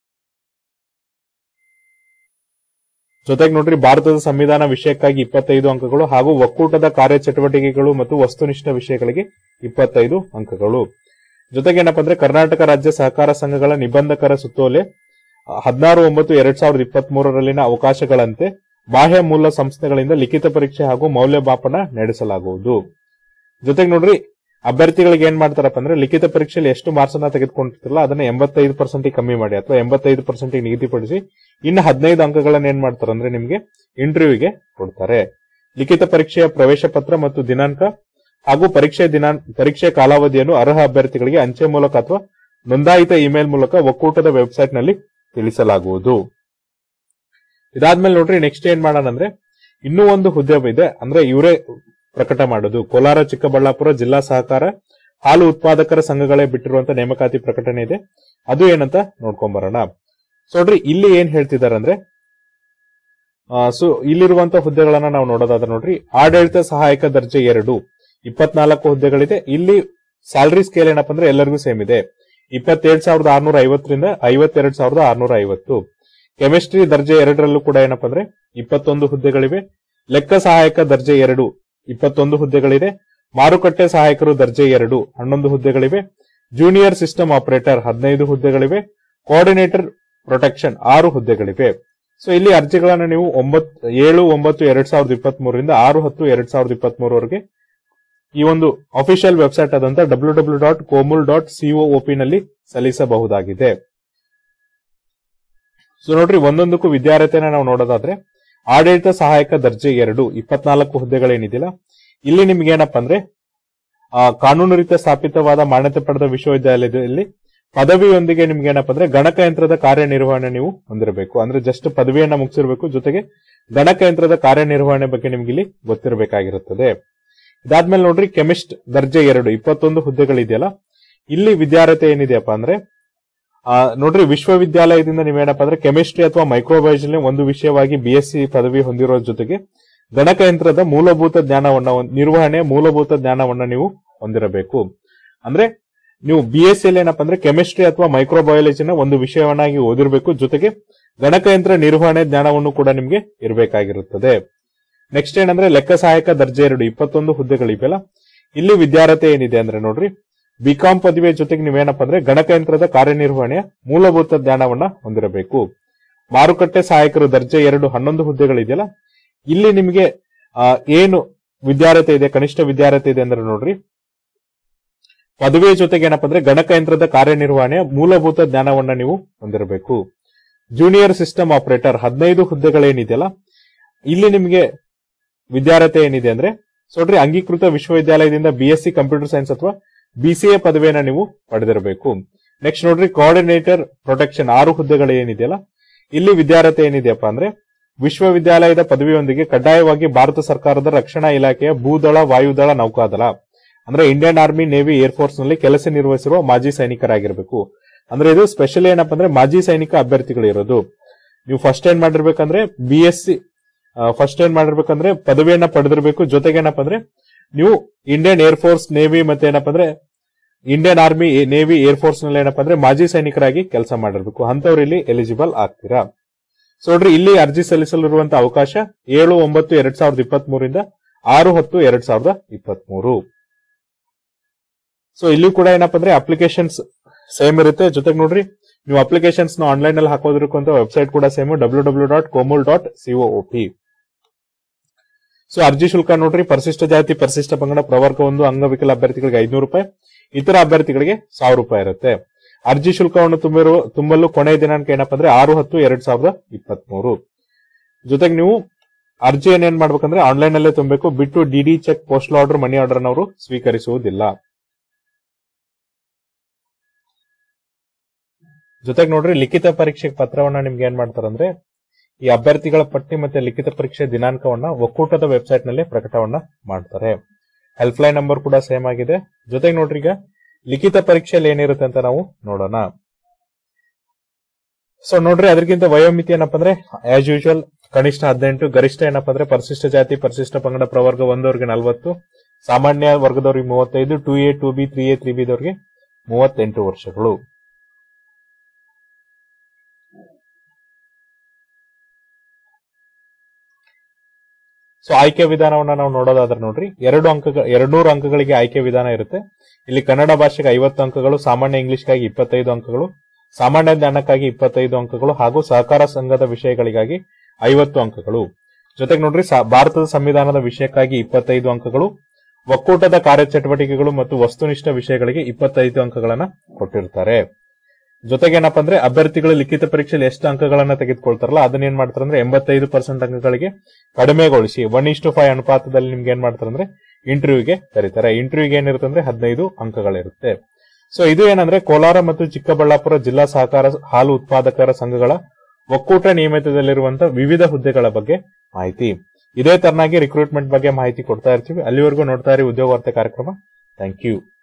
ಜೊತೆಗೆ ನೋಡ್ರಿ ಭಾರತದ ಸಂವಿಧಾನ ವಿಷಯಕ್ಕಾಗಿ ಇಪ್ಪತ್ತೈದು ಅಂಕಗಳು ಹಾಗೂ ಒಕ್ಕೂಟದ ಕಾರ್ಯಚಟುವಟಿಕೆಗಳು ಮತ್ತು ವಸ್ತುನಿಷ್ಠ ವಿಷಯಗಳಿಗೆ ಇಪ್ಪತ್ತೈದು ಅಂಕಗಳು ಜೊತೆಗೆ ಏನಪ್ಪಾ ಅಂದ್ರೆ ಕರ್ನಾಟಕ ರಾಜ್ಯ ಸಹಕಾರ ಸಂಘಗಳ ನಿಬಂಧಕರ ಸುತ್ತೋಲೆ ಹದಿನಾರು ಒಂಬತ್ತು ಎರಡ್ ಸಾವಿರದ ಇಪ್ಪತ್ತ್ ಮೂರರಲ್ಲಿನ ಅವಕಾಶಗಳಂತೆ ಬಾಹ್ಯ ಮೂಲ ಸಂಸ್ಥೆಗಳಿಂದ ಲಿಖಿತ ಪರೀಕ್ಷೆ ಹಾಗೂ ಮೌಲ್ಯಮಾಪನ ನಡೆಸಲಾಗುವುದು ಜೊತೆಗೆ ನೋಡ್ರಿ ಅಭ್ಯರ್ಥಿಗಳಿಗೆ ಏನ್ ಮಾಡ್ತಾರಪ್ಪ ಅಂದ್ರೆ ಲಿಖಿತ ಪರೀಕ್ಷೆಯಲ್ಲಿ ಎಷ್ಟು ಮಾರ್ಕ್ಸ್ ಅನ್ನ ತೆಗೆದುಕೊಂಡಿರ್ತಾರಲ್ಲ ಅದನ್ನ ಎಂಬತ್ತೈದು ಪರ್ಸೆಂಟ್ ಕಮ್ಮಿ ಮಾಡಿ ಅಥವಾ ಎಂಬತ್ತೈದು ಪರ್ಸೆಂಟ್ ನಿಗದಿಪಡಿಸಿ ಇನ್ನು ಹದಿನೈದು ಅಂಕಗಳನ್ನ ಏನ್ ಮಾಡ್ತಾರೆ ಅಂದ್ರೆ ನಿಮ್ಗೆ ಇಂಟರ್ವ್ಯೂಗೆ ಕೊಡ್ತಾರೆ ಲಿಖಿತ ಪರೀಕ್ಷೆಯ ಪ್ರವೇಶ ಪತ್ರ ಮತ್ತು ದಿನಾಂಕ ಹಾಗೂ ಪರೀಕ್ಷೆ ದಿನಾಂಕ ಪರೀಕ್ಷೆ ಕಾಲಾವಧಿಯನ್ನು ಅರ್ಹ ಅಭ್ಯರ್ಥಿಗಳಿಗೆ ಅಂಚೆ ಮೂಲಕ ಅಥವಾ ನೋಂದಾಯಿತ ಇಮೇಲ್ ಮೂಲಕ ಒಕ್ಕೂಟದ ವೆಬ್ಸೈಟ್ ನಲ್ಲಿ ತಿಳಿಸಲಾಗುವುದು ಇದಾದ್ಮೇಲೆ ನೋಡ್ರಿ ನೆಕ್ಸ್ಟ್ ಏನ್ ಮಾಡೋಣ ಅಂದ್ರೆ ಇನ್ನೂ ಒಂದು ಹುದ್ದೆ ಇದೆ ಅಂದ್ರೆ ಇವರೇ ಪ್ರಕಟ ಮಾಡೋದು ಕೋಲಾರ ಚಿಕ್ಕಬಳ್ಳಾಪುರ ಜಿಲ್ಲಾ ಸಹಕಾರ ಹಾಲು ಉತ್ಪಾದಕರ ಸಂಘಗಳೇ ಬಿಟ್ಟಿರುವಂತ ನೇಮಕಾತಿ ಪ್ರಕಟಣೆ ಇದೆ ಅದು ಏನಂತ ನೋಡ್ಕೊಂಡ್ ಬರೋಣ ಸೊ ನೋಡ್ರಿ ಇಲ್ಲಿ ಏನ್ ಹೇಳ್ತಿದ್ದಾರೆ ಅಂದ್ರೆ ಸೊ ಇಲ್ಲಿರುವಂತ ಹುದ್ದೆಗಳನ್ನ ನಾವು ನೋಡೋದಾದ್ರೆ ನೋಡ್ರಿ ಆಡಳಿತ ಸಹಾಯಕ ದರ್ಜೆ ಎರಡು ಇಪ್ಪತ್ನಾಲ್ಕು ಹುದ್ದೆಗಳಿದೆ ಇಲ್ಲಿ ಸ್ಯಾಲರಿ ಸ್ಕೇಲ್ ಏನಪ್ಪಾ ಅಂದ್ರೆ ಎಲ್ಲರಿಗೂ ಸೇಮ್ ಇದೆ ಇಪ್ಪತ್ತೇಳು ಸಾವಿರದ ಆರ್ನೂರ ಐವತ್ತರಿಂದ ಐವತ್ತೆರಡು ಸಾವಿರದ ಆರ್ನೂರ ಐವತ್ತು ಕೆಮಿಸ್ಟ್ರಿ ದರ್ಜೆ ಎರಡರಲ್ಲೂ ಕೂಡ ಏನಪ್ಪಾ ಅಂದ್ರೆ ಇಪ್ಪತ್ತೊಂದು ಹುದ್ದೆಗಳಿವೆ ಲೆಕ್ಕ ಸಹಾಯಕ ದರ್ಜೆ ಎರಡು ಇಪ್ಪತ್ತೊಂದು ಹುದ್ದೆಗಳಿದೆ ಮಾರುಕಟ್ಟೆ ಸಹಾಯಕರು ದರ್ಜೆ ಎರಡು ಹನ್ನೊಂದು ಹುದ್ದೆಗಳಿವೆ ಜೂನಿಯರ್ ಸಿಸ್ಟಮ್ ಆಪರೇಟರ್ ಹದಿನೈದು ಹುದ್ದೆಗಳಿವೆ ಕೋಆರ್ಡಿನೇಟರ್ ಪ್ರೊಟೆಕ್ಷನ್ ಆರು ಹುದ್ದೆಗಳಿವೆ ಸೊ ಇಲ್ಲಿ ಅರ್ಜಿಗಳನ್ನ ನೀವು ಒಂಬತ್ ಏಳು ಒಂಬತ್ತು ಎರಡ್ ಸಾವಿರದ ಇಪ್ಪತ್ತ್ ಮೂರರಿಂದ ಆರು ಹತ್ತು ಎರಡ್ ಸಾವಿರದ ಇಪ್ಪತ್ತ್ ಮೂರವರೆಗೆ ಈ ಒಂದು ಅಫಿಷಿಯಲ್ ವೆಬ್ಸೈಟ್ ಆದಂತ W W dot Komul dot ಸಿಒಒಪಿ ನಲ್ಲಿ ಸಲ್ಲಿಸಬಹುದಾಗಿದೆ ಸೊ ನೋಡ್ರಿ ಒಂದೊಂದಕ್ಕೂ ವಿದ್ಯಾರ್ಥಿನ ನಾವು ನೋಡೋದಾದ್ರೆ ಆಡಳಿತ ಸಹಾಯಕ ದರ್ಜೆ ಎರಡು ಇಪ್ಪತ್ನಾಲ್ಕು ಹುದ್ದೆಗಳೇನಿದಿಲ್ಲ ಇಲ್ಲಿ ನಿಮ್ಗೆ ಏನಪ್ಪಾ ಅಂದ್ರೆ ಆ, ಕಾನೂನು ರೀತ್ಯ ಸ್ಥಾಪಿತವಾದ ಮಾನ್ಯತೆ ಪಡೆದ ವಿಶ್ವವಿದ್ಯಾಲಯದಲ್ಲಿ ಪದವಿಯೊಂದಿಗೆ ನಿಮ್ಗೆ ಏನಪ್ಪಾ ಅಂದ್ರೆ ಗಣಕಯಂತ್ರದ ಕಾರ್ಯನಿರ್ವಹಣೆ ನೀವು ಹೊಂದಿರಬೇಕು ಅಂದ್ರೆ ಜಸ್ಟ್ ಪದವಿಯನ್ನ ಮುಗಿಸಿರ್ಬೇಕು ಜೊತೆಗೆ ಗಣಕಯಂತ್ರದ ಕಾರ್ಯನಿರ್ವಹಣೆ ಬಗ್ಗೆ ನಿಮ್ಗೆ ಇಲ್ಲಿ ಗೊತ್ತಿರಬೇಕಾಗಿರುತ್ತದೆ ಇದಾದ್ಮೇಲೆ ನೋಡ್ರಿ ಕೆಮಿಸ್ಟ್ ದರ್ಜೆ ಎರಡು ಇಪ್ಪತ್ತೊಂದು ಹುದ್ದೆಗಳಿದೆಯಲ್ಲ ಇಲ್ಲಿ ವಿದ್ಯಾರ್ಥಿ ಏನಿದೆಯಪ್ಪ ಅಂದ್ರೆ ಆ, ನೋಡ್ರಿ ವಿಶ್ವವಿದ್ಯಾಲಯದಿಂದ ನೀವೇನಪ್ಪ ಅಂದ್ರೆ ಕೆಮಿಸ್ಟ್ರಿ ಅಥವಾ ಮೈಕ್ರೋಬಯಾಲಜಿ ಒಂದು ವಿಷಯವಾಗಿ ಬಿಎಸ್ಸಿ ಪದವಿ ಹೊಂದಿರೋ ಜೊತೆಗೆ ಗಣಕಯಂತ್ರದ ಮೂಲಭೂತ ಜ್ಞಾನವನ್ನ ಹೊಂದ್- ನಿರ್ವಹಣೆ ಮೂಲಭೂತ ಜ್ಞಾನವನ್ನ ನೀವು ಹೊಂದಿರಬೇಕು ಅಂದ್ರೆ ನೀವು ಬಿಎಸ್ಸಿ ಅಲ್ಲಿ ಏನಪ್ಪ ಅಂದ್ರೆ ಕೆಮಿಸ್ಟ್ರಿ ಅಥವಾ ಮೈಕ್ರೋಬಯಾಲಜಿನ ಒಂದು ವಿಷಯವನ್ನಾಗಿ ಓದಿರಬೇಕು ಜೊತೆಗೆ ಗಣಕಯಂತ್ರ ನಿರ್ವಹಣೆ ಜ್ಞಾನವನ್ನು ಕೂಡ ನಿಮ್ಗೆ ಇರಬೇಕಾಗಿರುತ್ತದೆ ನೆಕ್ಸ್ಟ್ ಏನಂದ್ರೆ ಲೆಕ್ಕ ಸಹಾಯಕ ದರ್ಜೆ ಎರಡು ಇಪ್ಪತ್ತೊಂದು ಹುದ್ದೆಗಳಿವೆಲ್ಲ ಇಲ್ಲಿ ವಿದ್ಯಾರ್ಥಿ ಏನಿದೆ ಅಂದ್ರೆ ನೋಡ್ರಿ ಬಿಕಾಂ ಪದವಿಯ ಜೊತೆಗೆ ನೀವೇನಪ್ಪ ಅಂದ್ರೆ ಗಣಕಯಂತ್ರದ ಕಾರ್ಯನಿರ್ವಹಣೆಯ ಮೂಲಭೂತ ಜ್ಞಾನವನ್ನ ಹೊಂದಿರಬೇಕು ಮಾರುಕಟ್ಟೆ ಸಹಾಯಕರು ದರ್ಜೆ ಎರಡು ಹನ್ನೊಂದು ಹುದ್ದೆಗಳಿದೆಯಲ್ಲ ಇಲ್ಲಿ ನಿಮಗೆ ಆ, ಏನು ವಿದ್ಯಾರ್ಥಿ ಇದೆ ಕನಿಷ್ಠ ವಿದ್ಯಾರ್ಥಿ ಇದೆ ಅಂದ್ರೆ ನೋಡ್ರಿ ಪದವಿಯ ಜೊತೆಗೆ ಏನಪ್ಪ ಅಂದ್ರೆ ಗಣಕಯಂತ್ರದ ಕಾರ್ಯನಿರ್ವಹಣೆಯ ಮೂಲಭೂತ ಜ್ಞಾನವನ್ನ ನೀವು ಹೊಂದಿರಬೇಕು ಜೂನಿಯರ್ ಸಿಸ್ಟಮ್ ಆಪರೇಟರ್ ಹದಿನೈದು ಹುದ್ದೆಗಳೇನಿದೆಯಲ್ಲ ಇಲ್ಲಿ ನಿಮಗೆ ವಿದ್ಯಾರ್ಥಿ ಏನಿದೆ ಅಂದ್ರೆ ಸೊ ನೋಡ್ರಿ ಅಂಗೀಕೃತ ವಿಶ್ವವಿದ್ಯಾಲಯದಿಂದ ಬಿಎಸ್ಸಿ ಕಂಪ್ಯೂಟರ್ ಸೈನ್ಸ್ ಅಥವಾ ಬಿಸಿಎ ಪದವಿಯನ್ನ ನೀವು ಪಡೆದಿರಬೇಕು ನೆಕ್ಸ್ಟ್ ನೋಡ್ರಿ ಕೋಆರ್ಡಿನೇಟರ್ ಪ್ರೊಟೆಕ್ಷನ್ ಆರು ಹುದ್ದೆಗಳು ಏನಿದೆಯಲ್ಲ ಇಲ್ಲಿ ವಿದ್ಯಾರ್ಥಿ ಏನಿದೆಯಪ್ಪ ಅಂದ್ರೆ ವಿಶ್ವವಿದ್ಯಾಲಯದ ಪದವಿಯೊಂದಿಗೆ ಕಡ್ಡಾಯವಾಗಿ ಭಾರತ ಸರ್ಕಾರದ ರಕ್ಷಣಾ ಇಲಾಖೆಯ ಭೂದಳ ವಾಯುದಳ ನೌಕಾದಳ ಅಂದ್ರೆ ಇಂಡಿಯನ್ ಆರ್ಮಿ ನೇವಿ ಏರ್ಫೋರ್ಸ್ ನಲ್ಲಿ ಕೆಲಸ ನಿರ್ವಹಿಸಿರುವ ಮಾಜಿ ಸೈನಿಕರಾಗಿರಬೇಕು ಅಂದ್ರೆ ಇದು ಸ್ಪೆಷಲ್ ಏನಪ್ಪ ಅಂದ್ರೆ ಮಾಜಿ ಸೈನಿಕ ಅಭ್ಯರ್ಥಿಗಳು ಇರೋದು ನೀವು ಫಸ್ಟ್ ಏನ್ ಮಾಡಿರ್ಬೇಕಂದ್ರೆ ಬಿ ಎಸ್ ಸಿ ಫಸ್ಟ್ ಏನ್ ಮಾಡಿರ್ಬೇಕಂದ್ರೆ ಪದವಿಯನ್ನ ಪಡೆದಿರಬೇಕು ಜೊತೆಗೆ ಏನಪ್ಪ ಅಂದ್ರೆ ನೀವು ಇಂಡಿಯನ್ ಏರ್ಫೋರ್ಸ್ ನೇವಿ ಮತ್ತೆ ಏನಪ್ಪ ಅಂದ್ರೆ ಇಂಡಿಯನ್ ಆರ್ಮಿ ನೇವಿ ಏರ್ಫೋರ್ಸ್ ನಲ್ಲಿ ಏನಪ್ಪ ಅಂದ್ರೆ ಮಾಜಿ ಸೈನಿಕರಾಗಿ ಕೆಲಸ ಮಾಡಿರ್ಬೇಕು ಅಂತವ್ರು ಇಲ್ಲಿ ಎಲಿಜಿಬಲ್ ಆಗ್ತೀರಾ ಸೊ ನೋಡ್ರಿ ಇಲ್ಲಿ ಅರ್ಜಿ ಸಲ್ಲಿಸಲಿರುವಂತಹ ಅವಕಾಶ ಏಳು ಒಂಬತ್ತು ಎರಡ್ ಸಾವಿರದ ಇಪ್ಪತ್ತ್ ಮೂರಿಂದ ಆರು ಹತ್ತು ಎರಡ್ ಸಾವಿರದ ಇಪ್ಪತ್ತ್ ಮೂರು ಸೊ ಇಲ್ಲಿ ಕೂಡ ಏನಪ್ಪ ಅಂದ್ರೆ ಅಪ್ಲಿಕೇಶನ್ಸ್ ಸೇಮ್ ಇರುತ್ತೆ ಜೊತೆಗೆ ನೋಡ್ರಿ ನೀವು ಅಪ್ಲಿಕೇಶನ್ಸ್ ನ ಆನ್ಲೈನ್ ಅಲ್ಲಿ ಹಾಕೋದಕ್ಕೂ ಅಂತ ವೆಬ್ಸೈಟ್ ಕೂಡ same W W dot Komul dot C O O P so ಅರ್ಜಿ ಶುಲ್ಕ ನೋಡ್ರಿ ಪರಿಶಿಷ್ಟ ಜಾತಿ ಪರಿಶಿಷ್ಟ ಪಂಗಡ ಪ್ರವರ್ಗ ಒಂದು ಅಂಗವಿಕಲ ಅಭ್ಯರ್ಥಿಗಳಿಗೆ ಐದ್ನೂರು ರೂಪಾಯಿ ಇತರ ಅಭ್ಯರ್ಥಿಗಳಿಗೆ ಸಾವಿರ ರೂಪಾಯಿ ಇರುತ್ತೆ ಅರ್ಜಿ ಶುಲ್ಕವನ್ನು ತುಂಬಿರುವ ತುಂಬಲು ಕೊನೆಯ ದಿನಾಂಕ ಏನಪ್ಪ ಅಂದ್ರೆ ಆರು ಹತ್ತು ಎರಡ್ ಸಾವಿರದ ಇಪ್ಪತ್ತ್ ಮೂರು ಜೊತೆಗೆ ನೀವು ಅರ್ಜಿಯನ್ನು ಏನ್ ಮಾಡ್ಬೇಕಂದ್ರೆ ಆನ್ಲೈನ್ ಅಲ್ಲೇ ತುಂಬಬೇಕು ಬಿಟ್ಟು DD cheque postal order money order ಅವರು ಸ್ವೀಕರಿಸುವುದಿಲ್ಲ ಜೊತೆಗೆ ನೋಡ್ರಿ ಲಿಖಿತ ಪರೀಕ್ಷೆ ಪತ್ರವನ್ನ ನಿಮ್ಗೆ ಏನ್ ಮಾಡ್ತಾರಂದ್ರೆ ಈ ಅಭ್ಯರ್ಥಿಗಳ ಪಟ್ಟಿ ಮತ್ತೆ ಲಿಖಿತ ಪರೀಕ್ಷೆ ದಿನಾಂಕವನ್ನ ಒಕ್ಕೂಟದ ವೆಬ್ಸೈಟ್ ನಲ್ಲಿ ಪ್ರಕಟವನ್ನ ಮಾಡ್ತಾರೆ ಹೆಲ್ಪ್ ಲೈನ್ ನಂಬರ್ ಕೂಡ ಸೇಮ್ ಆಗಿದೆ ಜೊತೆಗೆ ನೋಡ್ರಿ ಈಗ ಲಿಖಿತ ಪರೀಕ್ಷೆಯಲ್ಲಿ ಏನಿರುತ್ತೆ ಅಂತ ನಾವು ನೋಡೋಣ ಸೊ ನೋಡ್ರಿ ಅದಕ್ಕಿಂತ ವಯೋಮಿತಿ ಏನಪ್ಪ ಅಂದ್ರೆ ಆಸ್ ಯೂಶುವಲ್ ಕನಿಷ್ಠ ಹದಿನೆಂಟು ಗರಿಷ್ಠ ಏನಪ್ಪ ಅಂದ್ರೆ ಪರಿಶಿಷ್ಟ ಜಾತಿ ಪರಿಶಿಷ್ಟ ಪಂಗಡ ಪ್ರವರ್ಗ ಒಂದವರಿಗೆ ನಲವತ್ತು ಸಾಮಾನ್ಯ ವರ್ಗದವರಿಗೆ ಮೂವತ್ತೈದು two A two B three A three B ದವರಿಗೆ ಮೂವತ್ತೆಂಟು ವರ್ಷಗಳು ಸೊ ಆಯ್ಕೆ ವಿಧಾನವನ್ನ ನಾವು ನೋಡೋದಾದ್ರೆ ನೋಡ್ರಿ ಎರಡು ಅಂಕ ಎರಡ್ನೂರು ಅಂಕಗಳಿಗೆ ಆಯ್ಕೆ ವಿಧಾನ ಇರುತ್ತೆ ಇಲ್ಲಿ ಕನ್ನಡ ಭಾಷೆಗೆ ಐವತ್ತು ಅಂಕಗಳು ಸಾಮಾನ್ಯ ಇಂಗ್ಲಿಷ್ಗಾಗಿ ಇಪ್ಪತ್ತೈದು ಅಂಕಗಳು ಸಾಮಾನ್ಯ ಜ್ಞಾನಕ್ಕಾಗಿ ಇಪ್ಪತ್ತೈದು ಅಂಕಗಳು ಹಾಗೂ ಸಹಕಾರ ಸಂಘದ ವಿಷಯಗಳಿಗಾಗಿ ಐವತ್ತು ಅಂಕಗಳು ಜೊತೆಗೆ ನೋಡ್ರಿ ಸ- ಭಾರತದ ಸಂವಿಧಾನದ ವಿಷಯಕ್ಕಾಗಿ ಇಪ್ಪತ್ತೈದು ಅಂಕಗಳು ಒಕ್ಕೂಟದ ಕಾರ್ಯಚಟುವಟಿಕೆಗಳು ಮತ್ತು ವಸ್ತುನಿಷ್ಠ ವಿಷಯಗಳಿಗೆ ಇಪ್ಪತ್ತೈದು ಅಂಕಗಳನ್ನ ಕೊಟ್ಟಿರ್ತಾರೆ ಜೊತೆಗೆ ಏನಪ್ಪಾ ಅಂದ್ರೆ ಅಭ್ಯರ್ಥಿಗಳು ಲಿಖಿತ ಪರೀಕ್ಷೆಯಲ್ಲಿ ಎಷ್ಟು ಅಂಕಗಳನ್ನ ತೆಗೆದುಕೊಳ್ತಾರಲ್ಲ ಅದನ್ನ ಏನ್ ಮಾಡ್ತಾರೆ ಅಂದ್ರೆ ಎಂಬತ್ತೈದು ಪರ್ಸೆಂಟ್ ಅಂಕಗಳಿಗೆ ಕಡಿಮೆಗೊಳಿಸಿ ಒನ್ ಇಷ್ಟು ಫೈವ್ ಅನುಪಾತದಲ್ಲಿ ನಿಮ್ಗೆ ಏನ್ ಮಾಡ್ತಾರೆ ಅಂದ್ರೆ ಇಂಟರ್ವ್ಯೂಗೆ ಕರೀತಾರೆ ಇಂಟರ್ವ್ಯೂಗೆ ಏನಿರುತ್ತೆ ಅಂದ್ರೆ ಹದಿನೈದು ಅಂಕಗಳಿರುತ್ತೆ ಸೊ ಇದು ಏನಂದ್ರೆ ಕೋಲಾರ ಮತ್ತು ಚಿಕ್ಕಬಳ್ಳಾಪುರ ಜಿಲ್ಲಾ ಸಹಕಾರ ಹಾಲು ಉತ್ಪಾದಕರ ಸಂಘಗಳ ಒಕ್ಕೂಟ ನಿಯಮಿತದಲ್ಲಿರುವಂತಹ ವಿವಿಧ ಹುದ್ದೆಗಳ ಬಗ್ಗೆ ಮಾಹಿತಿ ಇದೇ ತರನಾಗಿ ರಿಕ್ರೂಟ್ಮೆಂಟ್ ಬಗ್ಗೆ ಮಾಹಿತಿ ಕೊಡ್ತಾ ಇರ್ತೀವಿ ಅಲ್ಲಿವರೆಗೂ ನೋಡ್ತಾ ಇರಿ ಉದ್ಯೋಗ ವಾರ್ತೆ ಕಾರ್ಯಕ್ರಮ ಥ್ಯಾಂಕ್ ಯು